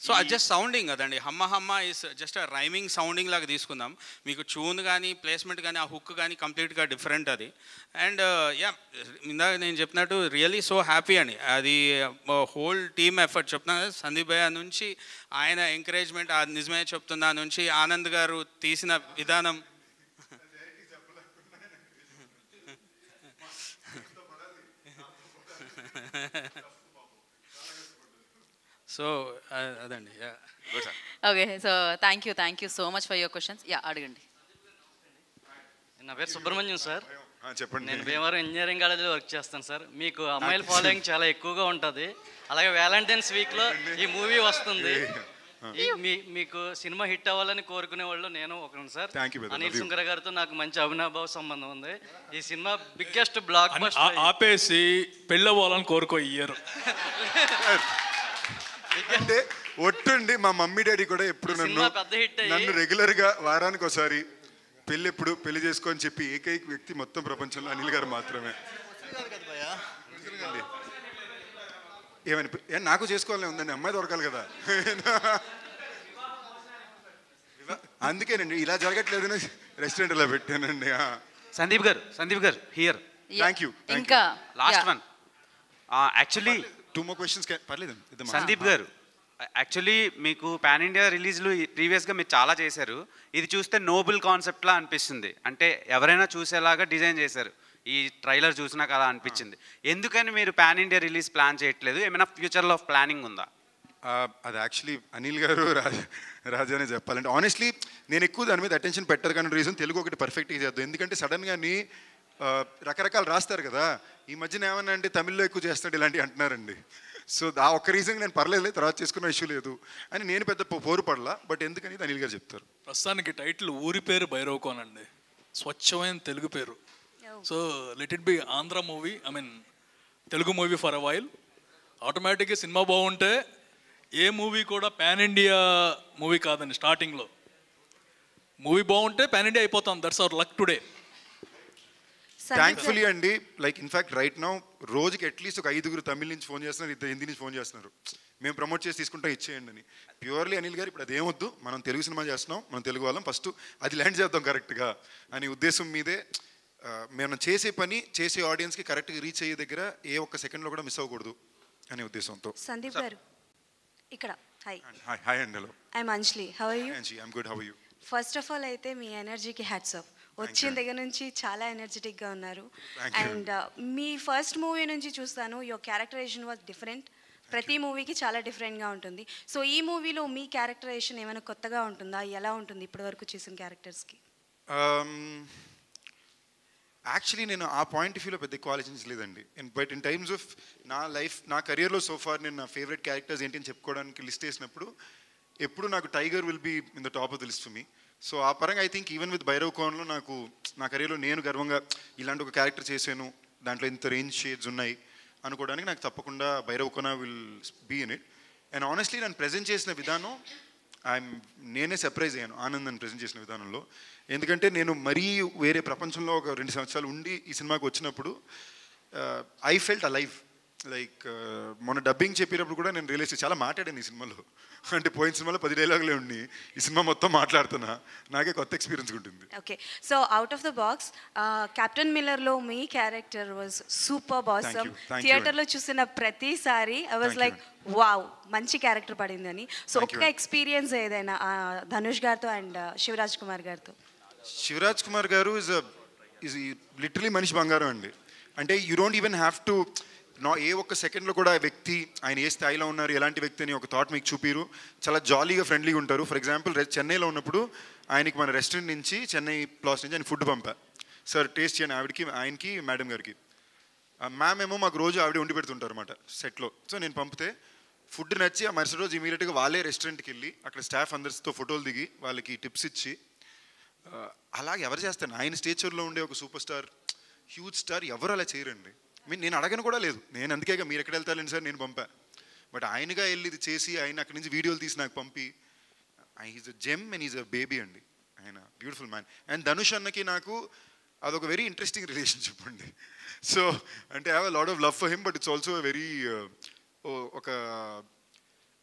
సో అది జస్ట్ సౌండింగ్ కదండి హమ్మ హమ్మ ఇస్ జస్ట్ రైమింగ్ సౌండింగ్ లాగా తీసుకుందాం మీకు ట్యూన్ కానీ ప్లేస్మెంట్ కానీ ఆ హుక్ కానీ కంప్లీట్గా డిఫరెంట్ అది అండ్ యా ఇందాక నేను చెప్పినట్టు రియలీ సో హ్యాపీ అండి అది హోల్ టీమ్ ఎఫర్ట్ చెప్తున్నా కదా, సందీప్ భయ్య నుంచి ఆయన ఎంకరేజ్మెంట్ ఆ నిజమే చెప్తున్నా నుంచి ఆనంద్ గారు తీసిన విధానం సో అదండి good sir okay so thank you thank you so much for your questions yeah అడగండి నా పేరు సుబ్రహ్మణ్యం సార్ ఆ, చెప్పండి నేను భీమవరం ఇంజనీరింగ్ కాలేజీలో వర్క్ చేస్తాను సార్ మీకు అమ్మాయిల ఫాలోయింగ్ చాలా ఎక్కువగా ఉంటుంది అలాగే వ్యాలంటైన్స్ వీక్లో ఈ మూవీ వస్తుంది ఈ మీ మీకు సినిమా హిట్ అవ్వాలని కోరుకునే వాళ్ళు నేను ఒకరు sir Thank you, brother. Anil Love you. Sunkara గారితో నాకు మంచి అభినభావ సంబంధం ఉంది ఈ సినిమా బిగ్గెస్ట్ బ్లాక్ ఆ- బస్టర్ ఆపేసి పెళ్ళవ్వాలని కోరుకో ఇయ్యరు అంటే ఒట్టుండి మా మమ్మీ డాడీ కూడా ఎప్పుడు ఈ నన్ను సినిమా పెద్ద హిట్ అయ్యి- నన్ను రెగ్యులర్ గా వారానికి ఒకసారి పెళ్ళి ఎప్పుడు పెళ్లి చేసుకో అని చెప్పి ఏకైక వ్యక్తి మొత్తం ప్రపంచంలో అనిల్ గారు మాత్రమే ఏమని ఏ, నాకు చేసుకోవాలని ఉందండి అమ్మాయి దొరకాలి కదా అందుకేనండి ఇలా జరగట్లేదని రెస్టారెంట్ ఇలా పెట్టానండి సందీప్ గారు Sandeep garu here thank you ఇంకా last yeah. One actually two more questions పర్లేదు ఇద్దామా? సందీప్ గారు యాక్చువల్లీ మీకు పాన్ ఇండియా రిలీజ్లు ప్రీవియస్గా మీరు చాలా చేశారు ఇది చూస్తే నోబుల్ కాన్సెప్ట్లా అనిపిస్తుంది అంటే ఎవరైనా చూసేలాగా డిజైన్ చేశారు ఈ ట్రైలర్ చూసినాక అలా అనిపించింది ఎందుకని మీరు పాన్ ఇండియా రిలీజ్ ప్లాన్ చేయట్లేదు ఏమైనా ఫ్యూచర్లో ప్లానింగ్ ఉందా ఆ, అది యాక్చువల్లీ అనిల్ గారు రాజా రాజానే చెప్పాలంటే ఆనెస్ట్లీ నేను ఎక్కువ దాని మీద అటెన్షన్ పెట్టరు కానీ రీజన్ తెలుగు ఒకటి పర్ఫెక్ట్గా చేద్దాం ఎందుకంటే సడన్గాని రకరకాలు రాస్తారు కదా ఈ మధ్యన ఏమన్నా అంటే తమిళ్లో ఎక్కువ చేస్తాడు ఇలాంటివి అంటున్నారండి సో ఆ ఒక్క రీజన్ నేను పర్లేదు తర్వాత చేసుకున్న ఇష్యూ లేదు అని నేను పెద్ద పో- పోరు పడలా బట్ ఎందుకని అనిల్ గారు చెప్తారు ప్రస్తుతానికి టైటిల్ ఊరి పేరు భైరవకోన్ అండి స్వచ్ఛమైన తెలుగు పేరు so let it be Andhra movie I mean Telugu movie for a while ఆటోమేటిక్గా సినిమా బాగుంటే ఏ మూవీ కూడా పాన్ ఇండియా మూవీ కాదండి స్టార్టింగ్లో మూవీ బాగుంటే పాన్ ఇండియా అయిపోతాం that's our luck today thankfully అండి లైక్ ఇన్ఫాక్ట్ రైట్ నౌ రోజుకి అట్లీస్ట్ ఒక ఐదుగురు తమిళ నుంచి ఫోన్ చేస్తున్నారు ఇద్దరు హిందీ నుంచి ఫోన్ చేస్తున్నారు మేము ప్రమోట్ చేసి తీసుకుంటాం ఇచ్చేయండి అని ప్యూర్లీ అనిల్ గారు ఇప్పుడు అదేమొద్దు మనం తెలుగు సినిమా చేస్తున్నాం మనం తెలుగు వాళ్ళం ఫస్ట్ అది ల్యాండ్ చేద్దాం కరెక్ట్గా అనే ఉద్దేశం మీదే ఆ, మనం చేసే పని చేసే ఆడియన్స్కి కరెక్ట్గా రీచ్ అయ్యే దగ్గర ఏ ఒక్క సెకండ్లో కూడా మిస్ అవ్వకూడదు అనే ఉద్దేశంతో సందీప్ గారు ఇక్కడ హాయ్ హాయ్ హాయ్ అండి hello I'm Anjali how are you I'm good how you first of all అయితే మీ ఎనర్జీకి హ్యాట్స్ ఆఫ్ వచ్చిన దగ్గర నుంచి చాలా ఎనర్జెటిక్గా ఉన్నారు Thank you. అండ్ మీ ఫస్ట్ మూవీ నుంచి చూస్తాను యువర్ క్యారెక్టరైజేషన్ వాజ్ డిఫరెంట్ ప్రతి మూవీకి చాలా డిఫరెంట్గా ఉంటుంది సో ఈ మూవీలో మీ క్యారెక్టరైజేషన్ ఏమైనా కొత్తగా ఉంటుందా ఎలా ఉంటుంది ఇప్పటివరకు చేసిన క్యారెక్టర్స్కి యాక్చువల్లీ నేను ఆ పాయింట్ ఆఫ్ వ్యూలో పెద్ద ఎక్కువ ఆలోచించలేదండి బట్ ఇన్ టైమ్స్ ఆఫ్ నా లైఫ్ నా కెరియర్లో సోఫార్ నేను నా ఫేవరెట్ క్యారెక్టర్స్ ఏంటి అని చెప్పుకోవడానికి లిస్ట్ వేసినప్పుడు ఎప్పుడు నాకు Tiger will be in the top of the list for me so ఆ పరంగా I think even with Bhairav కోన్లో నాకు నా కెరియర్లో నేను గర్వంగా ఇలాంటి ఒక క్యారెక్టర్ చేశాను దాంట్లో ఇంత రేంజ్ షేడ్స్ ఉన్నాయి అనుకోవడానికి నాకు తప్పకుండా Bhairav Kona will be in it and honestly నన్ను ప్రజెంట్ చేసిన విధానం ఐఎమ్ నేనే సర్ప్రైజ్ అయ్యాను ఆనంద్ ప్రజెంట్ చేసిన విధానంలో ఎందుకంటే నేను మరీ వేరే ప్రపంచంలో ఒక రెండు సంవత్సరాలు ఉండి ఈ సినిమాకి వచ్చినప్పుడు I felt a life like మొన్న డబ్బింగ్ చెప్పేటప్పుడు కూడా నేను రియలైజ్ చాలా మాట్లాడాను ఈ సినిమాలో అంటే పోయిన సినిమాలో పది డైలాగులే ఉండి ఈ సినిమా మొత్తం మాట్లాడుతున్నా నాకే కొత్త ఎక్స్పీరియన్స్ ఉంటుంది okay so out of the box captain మిల్లర్లో మీ character was super awesome you, thank you. థియేటర్లో చూసిన ప్రతిసారి I was Thank like wow మంచి క్యారెక్టర్ పడిందని సో Thank you. ఒక్క ఎక్స్పీరియన్స్ ఏదైనా ఆ, ధనుష్ గారితో అండ్ శివరాజ్ కుమార్ గారితో శివరాజ్ కుమార్ గారు ఇస్ ఇస్ లిటరలీ మనిషి బంగారం అండి అంటే you don't even have to నా ఏ ఒక్క సెకండ్లో కూడా ఆ వ్యక్తి ఆయన ఏ స్థాయిలో ఉన్నారు ఎలాంటి వ్యక్తి అని ఒక థాట్ మీకు చూపిరు చాలా జాలీగా ఫ్రెండ్లీగా ఉంటారు ఫర్ ఎగ్జాంపుల్ చెన్నైలో ఉన్నప్పుడు ఆయనకి మన రెస్టారెంట్ నుంచి చెన్నై ప్లాస్ నుంచి ఆయన ఫుడ్ పంపా సార్ టేస్ట్ చేయండి ఆవిడకి ఆయనకి మేడం గారికి మ్యామ్ ఏమో మాకు రోజు ఆవిడ వండి పెడుతుంటారు అనమాట సెట్లో సో నేను పంపితే ఫుడ్ నచ్చి ఆ మరుసటి రోజు ఇమీడియట్గా వాళ్ళే రెస్టారెంట్కి వెళ్ళి అక్కడ స్టాఫ్ అందరితో ఫోటోలు దిగి వాళ్ళకి టిప్స్ ఇచ్చి ఆ, అలాగే ఎవరు చేస్తారు ఆయన స్టేచర్లో ఉండే ఒక సూపర్ స్టార్ హ్యూజ్ స్టార్ ఎవరు అలా చేయరండి మీన్ నేను అడగను కూడా లేదు నేను అందుకే మీరు ఎక్కడ వెళ్తారని సార్ నేను పంపా బట్ ఆయనగా వెళ్ళి ఇది చేసి ఆయన అక్కడి నుంచి వీడియోలు తీసి నాకు పంపి is a gem and is a baby అండి ఆయన బ్యూటిఫుల్ మ్యాన్ అండ్ ధనుష్ అన్నకి నాకు అదొక వెరీ ఇంట్రెస్టింగ్ రిలేషన్షిప్ అండి సో అంటే have a lot of love for him but it's also very ఒక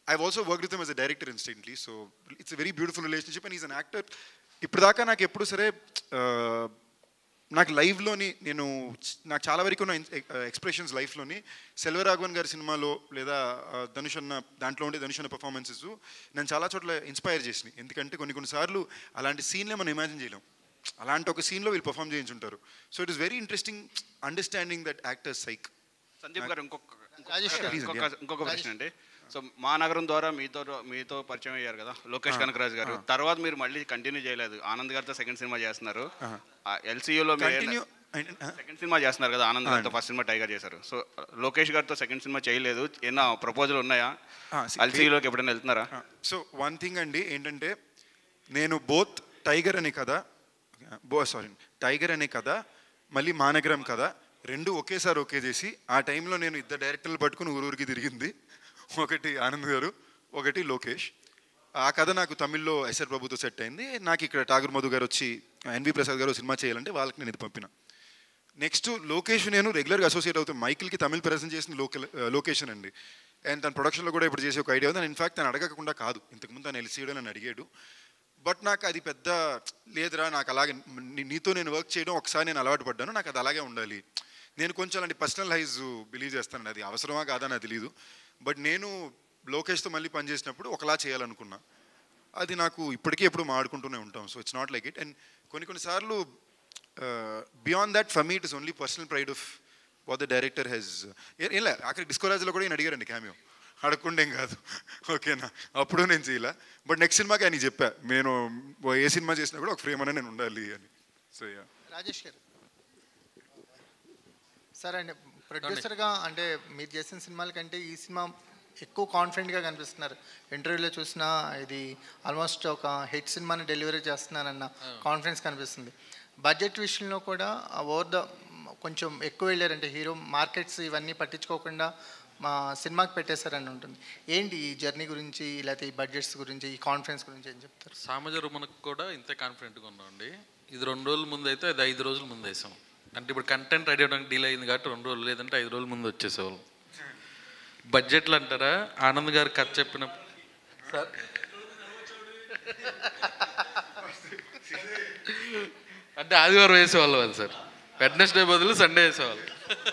I've also work with as a director instantly so it's very beautiful relationship and is an actor ఇప్పుడు దాకా నాకు ఎప్పుడు సరే uh, నాకు లైవ్లోని నేను చ- నాకు చాలా వరకు ఉన్న ఎక్స్ప్రెషన్స్ లైఫ్లోని సెల్వరాఘవన్ గారి సినిమాలో లేదా ఆ, ధనుష్ అన్న దాంట్లో ఉండే ధనుష్ అన్న పర్ఫార్మెన్సెస్ నేను చాలా చోట్ల ఇన్స్పైర్ చేసినాయి ఎందుకంటే కొన్ని కొన్నిసార్లు అలాంటి సీన్లే మనం ఇమాజిన్ చేయలేం అలాంటి ఒక సీన్లో వీళ్ళు పర్ఫామ్ చేయించుంటారు so it is very interesting understanding that actors psych Sandeep garu ఇంకొక రాజేష్ గారు. ఇంకొక ఇంకొక ప్రశ్న అండి సో మా నగరం ద్వారా మీతో మీతో పరిచయం అయ్యారు కదా లోకేష్ ఆ, కనకరాజు గారు ఆ. తర్వాత మీరు మళ్ళీ కంటిన్యూ చేయలేదు ఆనంద్ గారితో సెకండ్ సినిమా చేస్తున్నారు ఆహా. ఎల్సీయూలో Continue- సెకండ్ సినిమా చేస్తున్నారు కదా ఆనంద్ ఆ. గారితో ఫస్ట్ సినిమా టైగర్ చేశారు సో లోకేష్ గారితో సెకండ్ సినిమా చేయలేదు ఏమన్నా ప్రపోజల్ ఉన్నాయా ఆ, see, ఎల్సీయూలోకి ఎప్పుడైనా వెళ్తున్నారా సో వన్ థింగ్ అండి ఏంటంటే నేను బోత్ టైగర్ అనే కథ బో సారీ టైగర్ అనే కథ మళ్ళీ మానగరం కథ రెండు ఒకేసారి ఓకే చేసి ఆ టైంలో నేను ఇద్దరు డైరెక్టర్లు పట్టుకుని ఊరూరికి తిరిగింది ఒకటి ఆనంద్ గారు ఒకటి లోకేష్ ఆ కథ నాకు తమిళ్లో ఎస్ఆర్ ప్రభుతో సెట్ అయింది నాకు ఇక్కడ ఠాగూర్ మధు గారు వచ్చి ఎన్వి ప్రసాద్ గారు సినిమా చేయాలంటే వాళ్ళకి నేను ఇది పంపిన నెక్స్ట్ లోకేష్ నేను రెగ్యులర్గా అసోసియేట్ అవుతాను మైకిల్కి తమిళ్ ప్రజెంట్ చేసిన లోకల్ లొకేషన్ అండి అండ్ తన ప్రొడక్షన్లో కూడా ఇప్పుడు చేసే ఒక ఐడియా ఉంది ఇన్ఫాక్ట్ తను అడగకుండా కాదు ఇంతకుముందు తను ఎల్సీడో నన్ను అడిగాడు బట్ నాకు అది పెద్ద లేదురా నాకు అలాగే నీ- నీతో నేను వర్క్ చేయడం ఒకసారి నేను అలవాటు పడ్డాను నాకు అది అలాగే ఉండాలి నేను కొంచెం అలాంటి పర్సనల్ హైజ్ బిలీవ్ చేస్తాను అది అవసరమా కాదా నాకు తెలియదు బట్ నేను లోకేష్తో మళ్ళీ పనిచేసినప్పుడు ఒకలా చేయాలనుకున్నా అది నాకు ఇప్పటికీ ఎప్పుడు మాడుకుంటూనే ఉంటాం so it's not like it and కొన్ని కొన్నిసార్లు beyond that for me it is only personal pride of what the director has ఇలా అక్కడ డిస్కోరాజ్లో కూడా నేను అడిగారండి క్యామియో అడగకుండేం కాదు ఓకేనా అప్పుడు నేను చేయలే బట్ నెక్స్ట్ సినిమాకి ఆయన చెప్పా నేను ఏ సినిమా చేసినా కూడా ఒక ఫ్రేమ్ అనే నేను ఉండాలి అని సో యా రాజేష్ గారు సరే అండి ప్రొడ్యూసర్గా అంటే మీరు చేసిన సినిమాల కంటే ఈ సినిమా ఎక్కువ కాన్ఫిడెంట్గా కనిపిస్తున్నారు ఇంటర్వ్యూలో చూసినా ఇది ఆల్మోస్ట్ ఒక హిట్ సినిమాని డెలివరీ చేస్తున్నానన్న కాన్ఫిడెన్స్ కనిపిస్తుంది బడ్జెట్ విషయంలో కూడా ఓవర్ ద కొంచెం ఎక్కువ వెళ్ళారంటే హీరో మార్కెట్స్ ఇవన్నీ పట్టించుకోకుండా మా సినిమాకి పెట్టేశారని ఉంటుంది ఏంటి ఈ జర్నీ గురించి లేకపోతే ఈ బడ్జెట్స్ గురించి ఈ కాన్ఫిడెన్స్ గురించి ఏం చెప్తారు సామజ మనకు కూడా ఇంతే కాన్ఫిడెంట్గా ఉన్నామండి ఇది రెండు రోజుల ముందు అయితే అది ఐదు రోజుల ముందు వేసాం అంటే ఇప్పుడు కంటెంట్ రెడీ అవ్వడానికి డీల్ అయింది కాబట్టి రెండు రోజులు లేదంటే ఐదు రోజుల ముందు వచ్చేసేవాళ్ళం బడ్జెట్లు అంటారా ఆనంద్ గారు కథ చెప్పిన సార్ అంటే ఆదివారం వేసేవాళ్ళు వాళ్ళు సార్ వెడ్నెస్డే బదులు సండే వేసేవాళ్ళు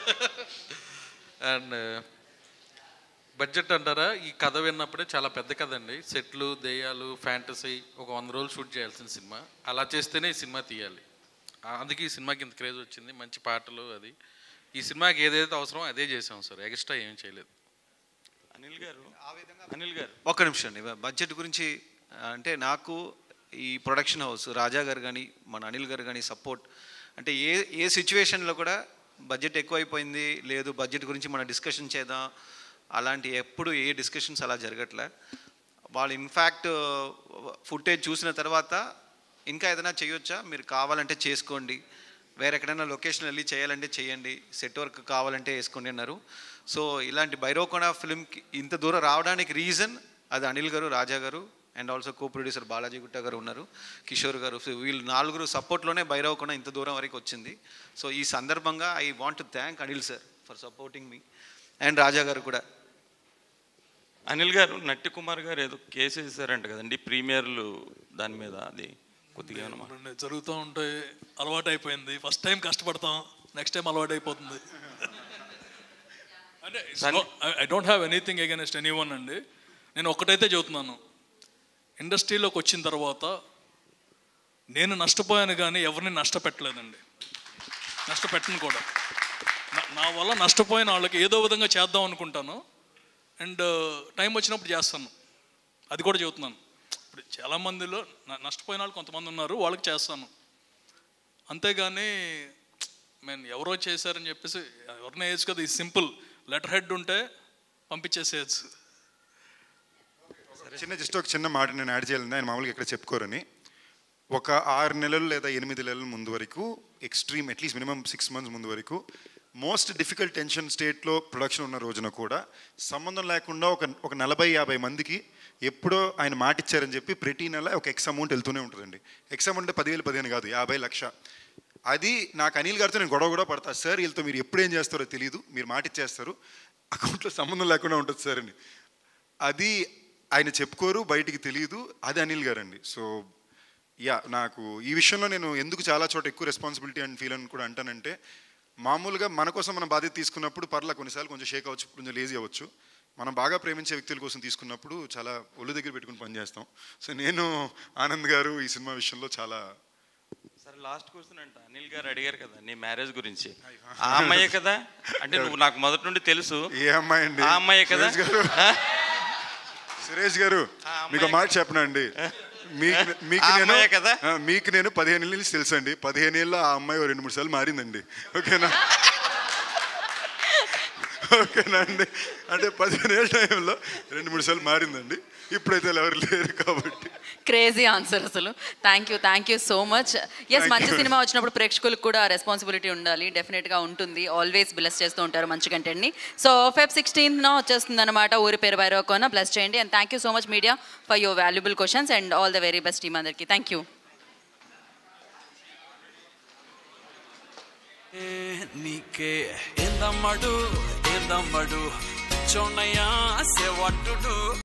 అండ్ బడ్జెట్ అంటారా ఈ కథ విన్నప్పుడే చాలా పెద్ద కథ అండి సెట్లు దెయ్యాలు ఫ్యాంటసీ ఒక వంద రోజులు షూట్ చేయాల్సిన సినిమా అలా చేస్తేనే ఈ సినిమా తీయాలి ఆ, అందుకే ఈ సినిమాకి ఇంత క్రేజ్ వచ్చింది మంచి పాటలు అది ఈ సినిమాకి ఏదైతే అవసరమో అదే చేసాం సార్ ఎక్స్ట్రా ఏం చేయలేదు అనిల్ గారు అనిల్ గారు ఒక్క నిమిషం అండి బడ్జెట్ గురించి ఆ, అంటే నాకు ఈ ప్రొడక్షన్ హౌస్ రాజా గారు కానీ మన అనిల్ గారు కానీ సపోర్ట్ అంటే ఏ ఏ సిచ్యువేషన్లో కూడా బడ్జెట్ ఎక్కువైపోయింది లేదు బడ్జెట్ గురించి మనం డిస్కషన్ చేద్దాం అలాంటి ఎప్పుడు ఏ డిస్కషన్స్ అలా జరగట్లే వాళ్ళు ఇన్ఫ్యాక్ట్ ఫుటేజ్ చూసిన తర్వాత ఇంకా ఏదైనా చేయొచ్చా మీరు కావాలంటే చేసుకోండి వేరే ఎక్కడైనా లొకేషన్ వెళ్ళి చేయాలంటే చేయండి సెట్ వర్క్ కావాలంటే వేసుకోండి అన్నారు సో ఇలాంటి బైరోకొన ఫిల్మ్కి ఇంత దూరం రావడానికి రీజన్ అది Anil garu Raja garu and also co producer Balaji Gutta garu ఉన్నారు కిషోర్ గారు సో వీళ్ళు నలుగురు సపోర్ట్లోనే బైరవకొండ ఇంత దూరం వరకు వచ్చింది సో ఈ సందర్భంగా I want to thank Anil sir for supporting me and Raja garu కూడా అనిల్ గారు నట్టి కుమార్ గారు ఏదో కేసు వేసారంట కదండి ప్రీమియర్లు దాని మీద అది కొద్దిగా ఏమన్నా మా- రెండు జరుగుతూ ఉంటే అలవాటు అయిపోయింది ఫస్ట్ టైం కష్టపడతాం నెక్స్ట్ టైం అలవాటు అయిపోతుంది అంటే I don't have anything against anyone అండి నేను ఒక్కటైతే చెబుతున్నాను ఇండస్ట్రీలోకి వచ్చిన తర్వాత నేను నష్టపోయాను కానీ ఎవరిని నష్టపెట్టలేదండి నష్టపెట్టను కూడా నా- నా వల్ల నష్టపోయిన వాళ్ళకి ఏదో విధంగా చేద్దాం అనుకుంటాను అండ్ టైం వచ్చినప్పుడు చేస్తాను అది కూడా చెబుతున్నాను ఇప్పుడు చాలామందిలో న- నష్టపోయిన వాళ్ళు కొంతమంది ఉన్నారు వాళ్ళకి చేస్తాను అంతేగాని మేము ఎవరో చేశారని చెప్పేసి ఎవరిని వేయచ్చు కదా ఇది సింపుల్ లెటర్ హెడ్ ఉంటే పంపించేసేయచ్చు చిన్న జస్ట్ ఒక చిన్న మాట నేను యాడ్ చేయాలండి ఆయన మామూలుగా ఇక్కడ చెప్పుకోరని ఒక ఆరు నెలలు లేదా ఎనిమిది నెలల ముందు వరకు extreme at least minimum six months ముందు వరకు మోస్ట్ డిఫికల్ట్ టెన్షన్ స్టేట్లో ప్రొడక్షన్ ఉన్న రోజున కూడా సంబంధం లేకుండా ఒక ఒక నలభై యాభై మందికి ఎప్పుడో ఆయన మాట ఇచ్చారని చెప్పి ప్రతి నెల ఒక ఎక్స్ అమౌంట్ వెళ్తూనే ఉంటుందండి ఎక్స్ అమౌంట్ అంటే పదివేలు పదిహేను కాదు యాభై లక్ష అది నాకు అనిల్ గారితో నేను గొడవ కూడా పడతా సార్ వీళ్ళతో మీరు ఎప్పుడు ఏం చేస్తారో తెలియదు మీరు మాట ఇచ్చేస్తారు అకౌంట్లో సంబంధం లేకుండా ఉంటుంది సార్ అని అది ఆయన చెప్పుకోరు బయటికి తెలియదు అది అనిల్ గారండి సో యా నాకు ఈ విషయంలో నేను ఎందుకు చాలా చోట ఎక్కువ రెస్పాన్సిబిలిటీ అండ్ ఫీల్ అని కూడా అంటానంటే మామూలుగా మన కోసం మనం బాధ్యత తీసుకున్నప్పుడు పర్లా కొన్నిసార్లు కొంచెం షేక్ అవ్వచ్చు కొంచెం లేజీ అవ్వచ్చు మనం బాగా ప్రేమించే వ్యక్తుల కోసం తీసుకున్నప్పుడు చాలా ఒళ్ళు దగ్గర పెట్టుకుని పనిచేస్తాం సో నేను ఆనంద్ గారు ఈ సినిమా విషయంలో చాలా సరే లాస్ట్ క్వశ్చన్ అంట అనిల్ గారు అడిగారు కదా నీ మ్యారేజ్ గురించి ఆ అమ్మాయే కదా అంటే నువ్వు నాకు మొదటి నుండి తెలుసు ఏ అమ్మాయి అండి ఆ అమ్మాయే కదా సురేష్ గారు ఆ? సురేష్ గారు ఆ అమ్మాయి మీకు ఒక మాట చెప్పనండి మీకు మీకు ఆ నేను అమ్మాయే కదా? ఆ, మీకు నేను పదిహేను ఏళ్ళ నుంచి తెలుసండి పదిహేను ఏళ్ళ ఆ అమ్మాయి ఓ రెండు మూడు సార్లు మారిందండి ఓకేనా ఓకేనా అండి అంటే పదిహేను ఏళ్ళ టైంలో రెండు మూడు సార్లు మారిందండి ఇప్పుడైతే ఎవరు లేరు కాబట్టి క్రేజీ ఆన్సర్ అసలు thank you thank you so much yes Thank మంచి you. సినిమా వచ్చినప్పుడు ప్రేక్షకులకు కూడా రెస్పాన్సిబిలిటీ ఉండాలి డెఫినెట్గా ఉంటుంది ఆల్వేస్ బ్లెస్ చేస్తూ ఉంటారు మంచి కంటెంట్ని సో ఫెబ్ సిక్స్టీన్త్న వచ్చేస్తుంది అనమాట ఊరి పేరు బైరోకోన బ్లెస్ చేయండి and thank you so much media for your valuable questions and all the very best team అందరికీ థ్యాంక్ యూ నీకే ఏందమ్మడు ఏందమ్మడు చోనయ్యా సేవట్టుడు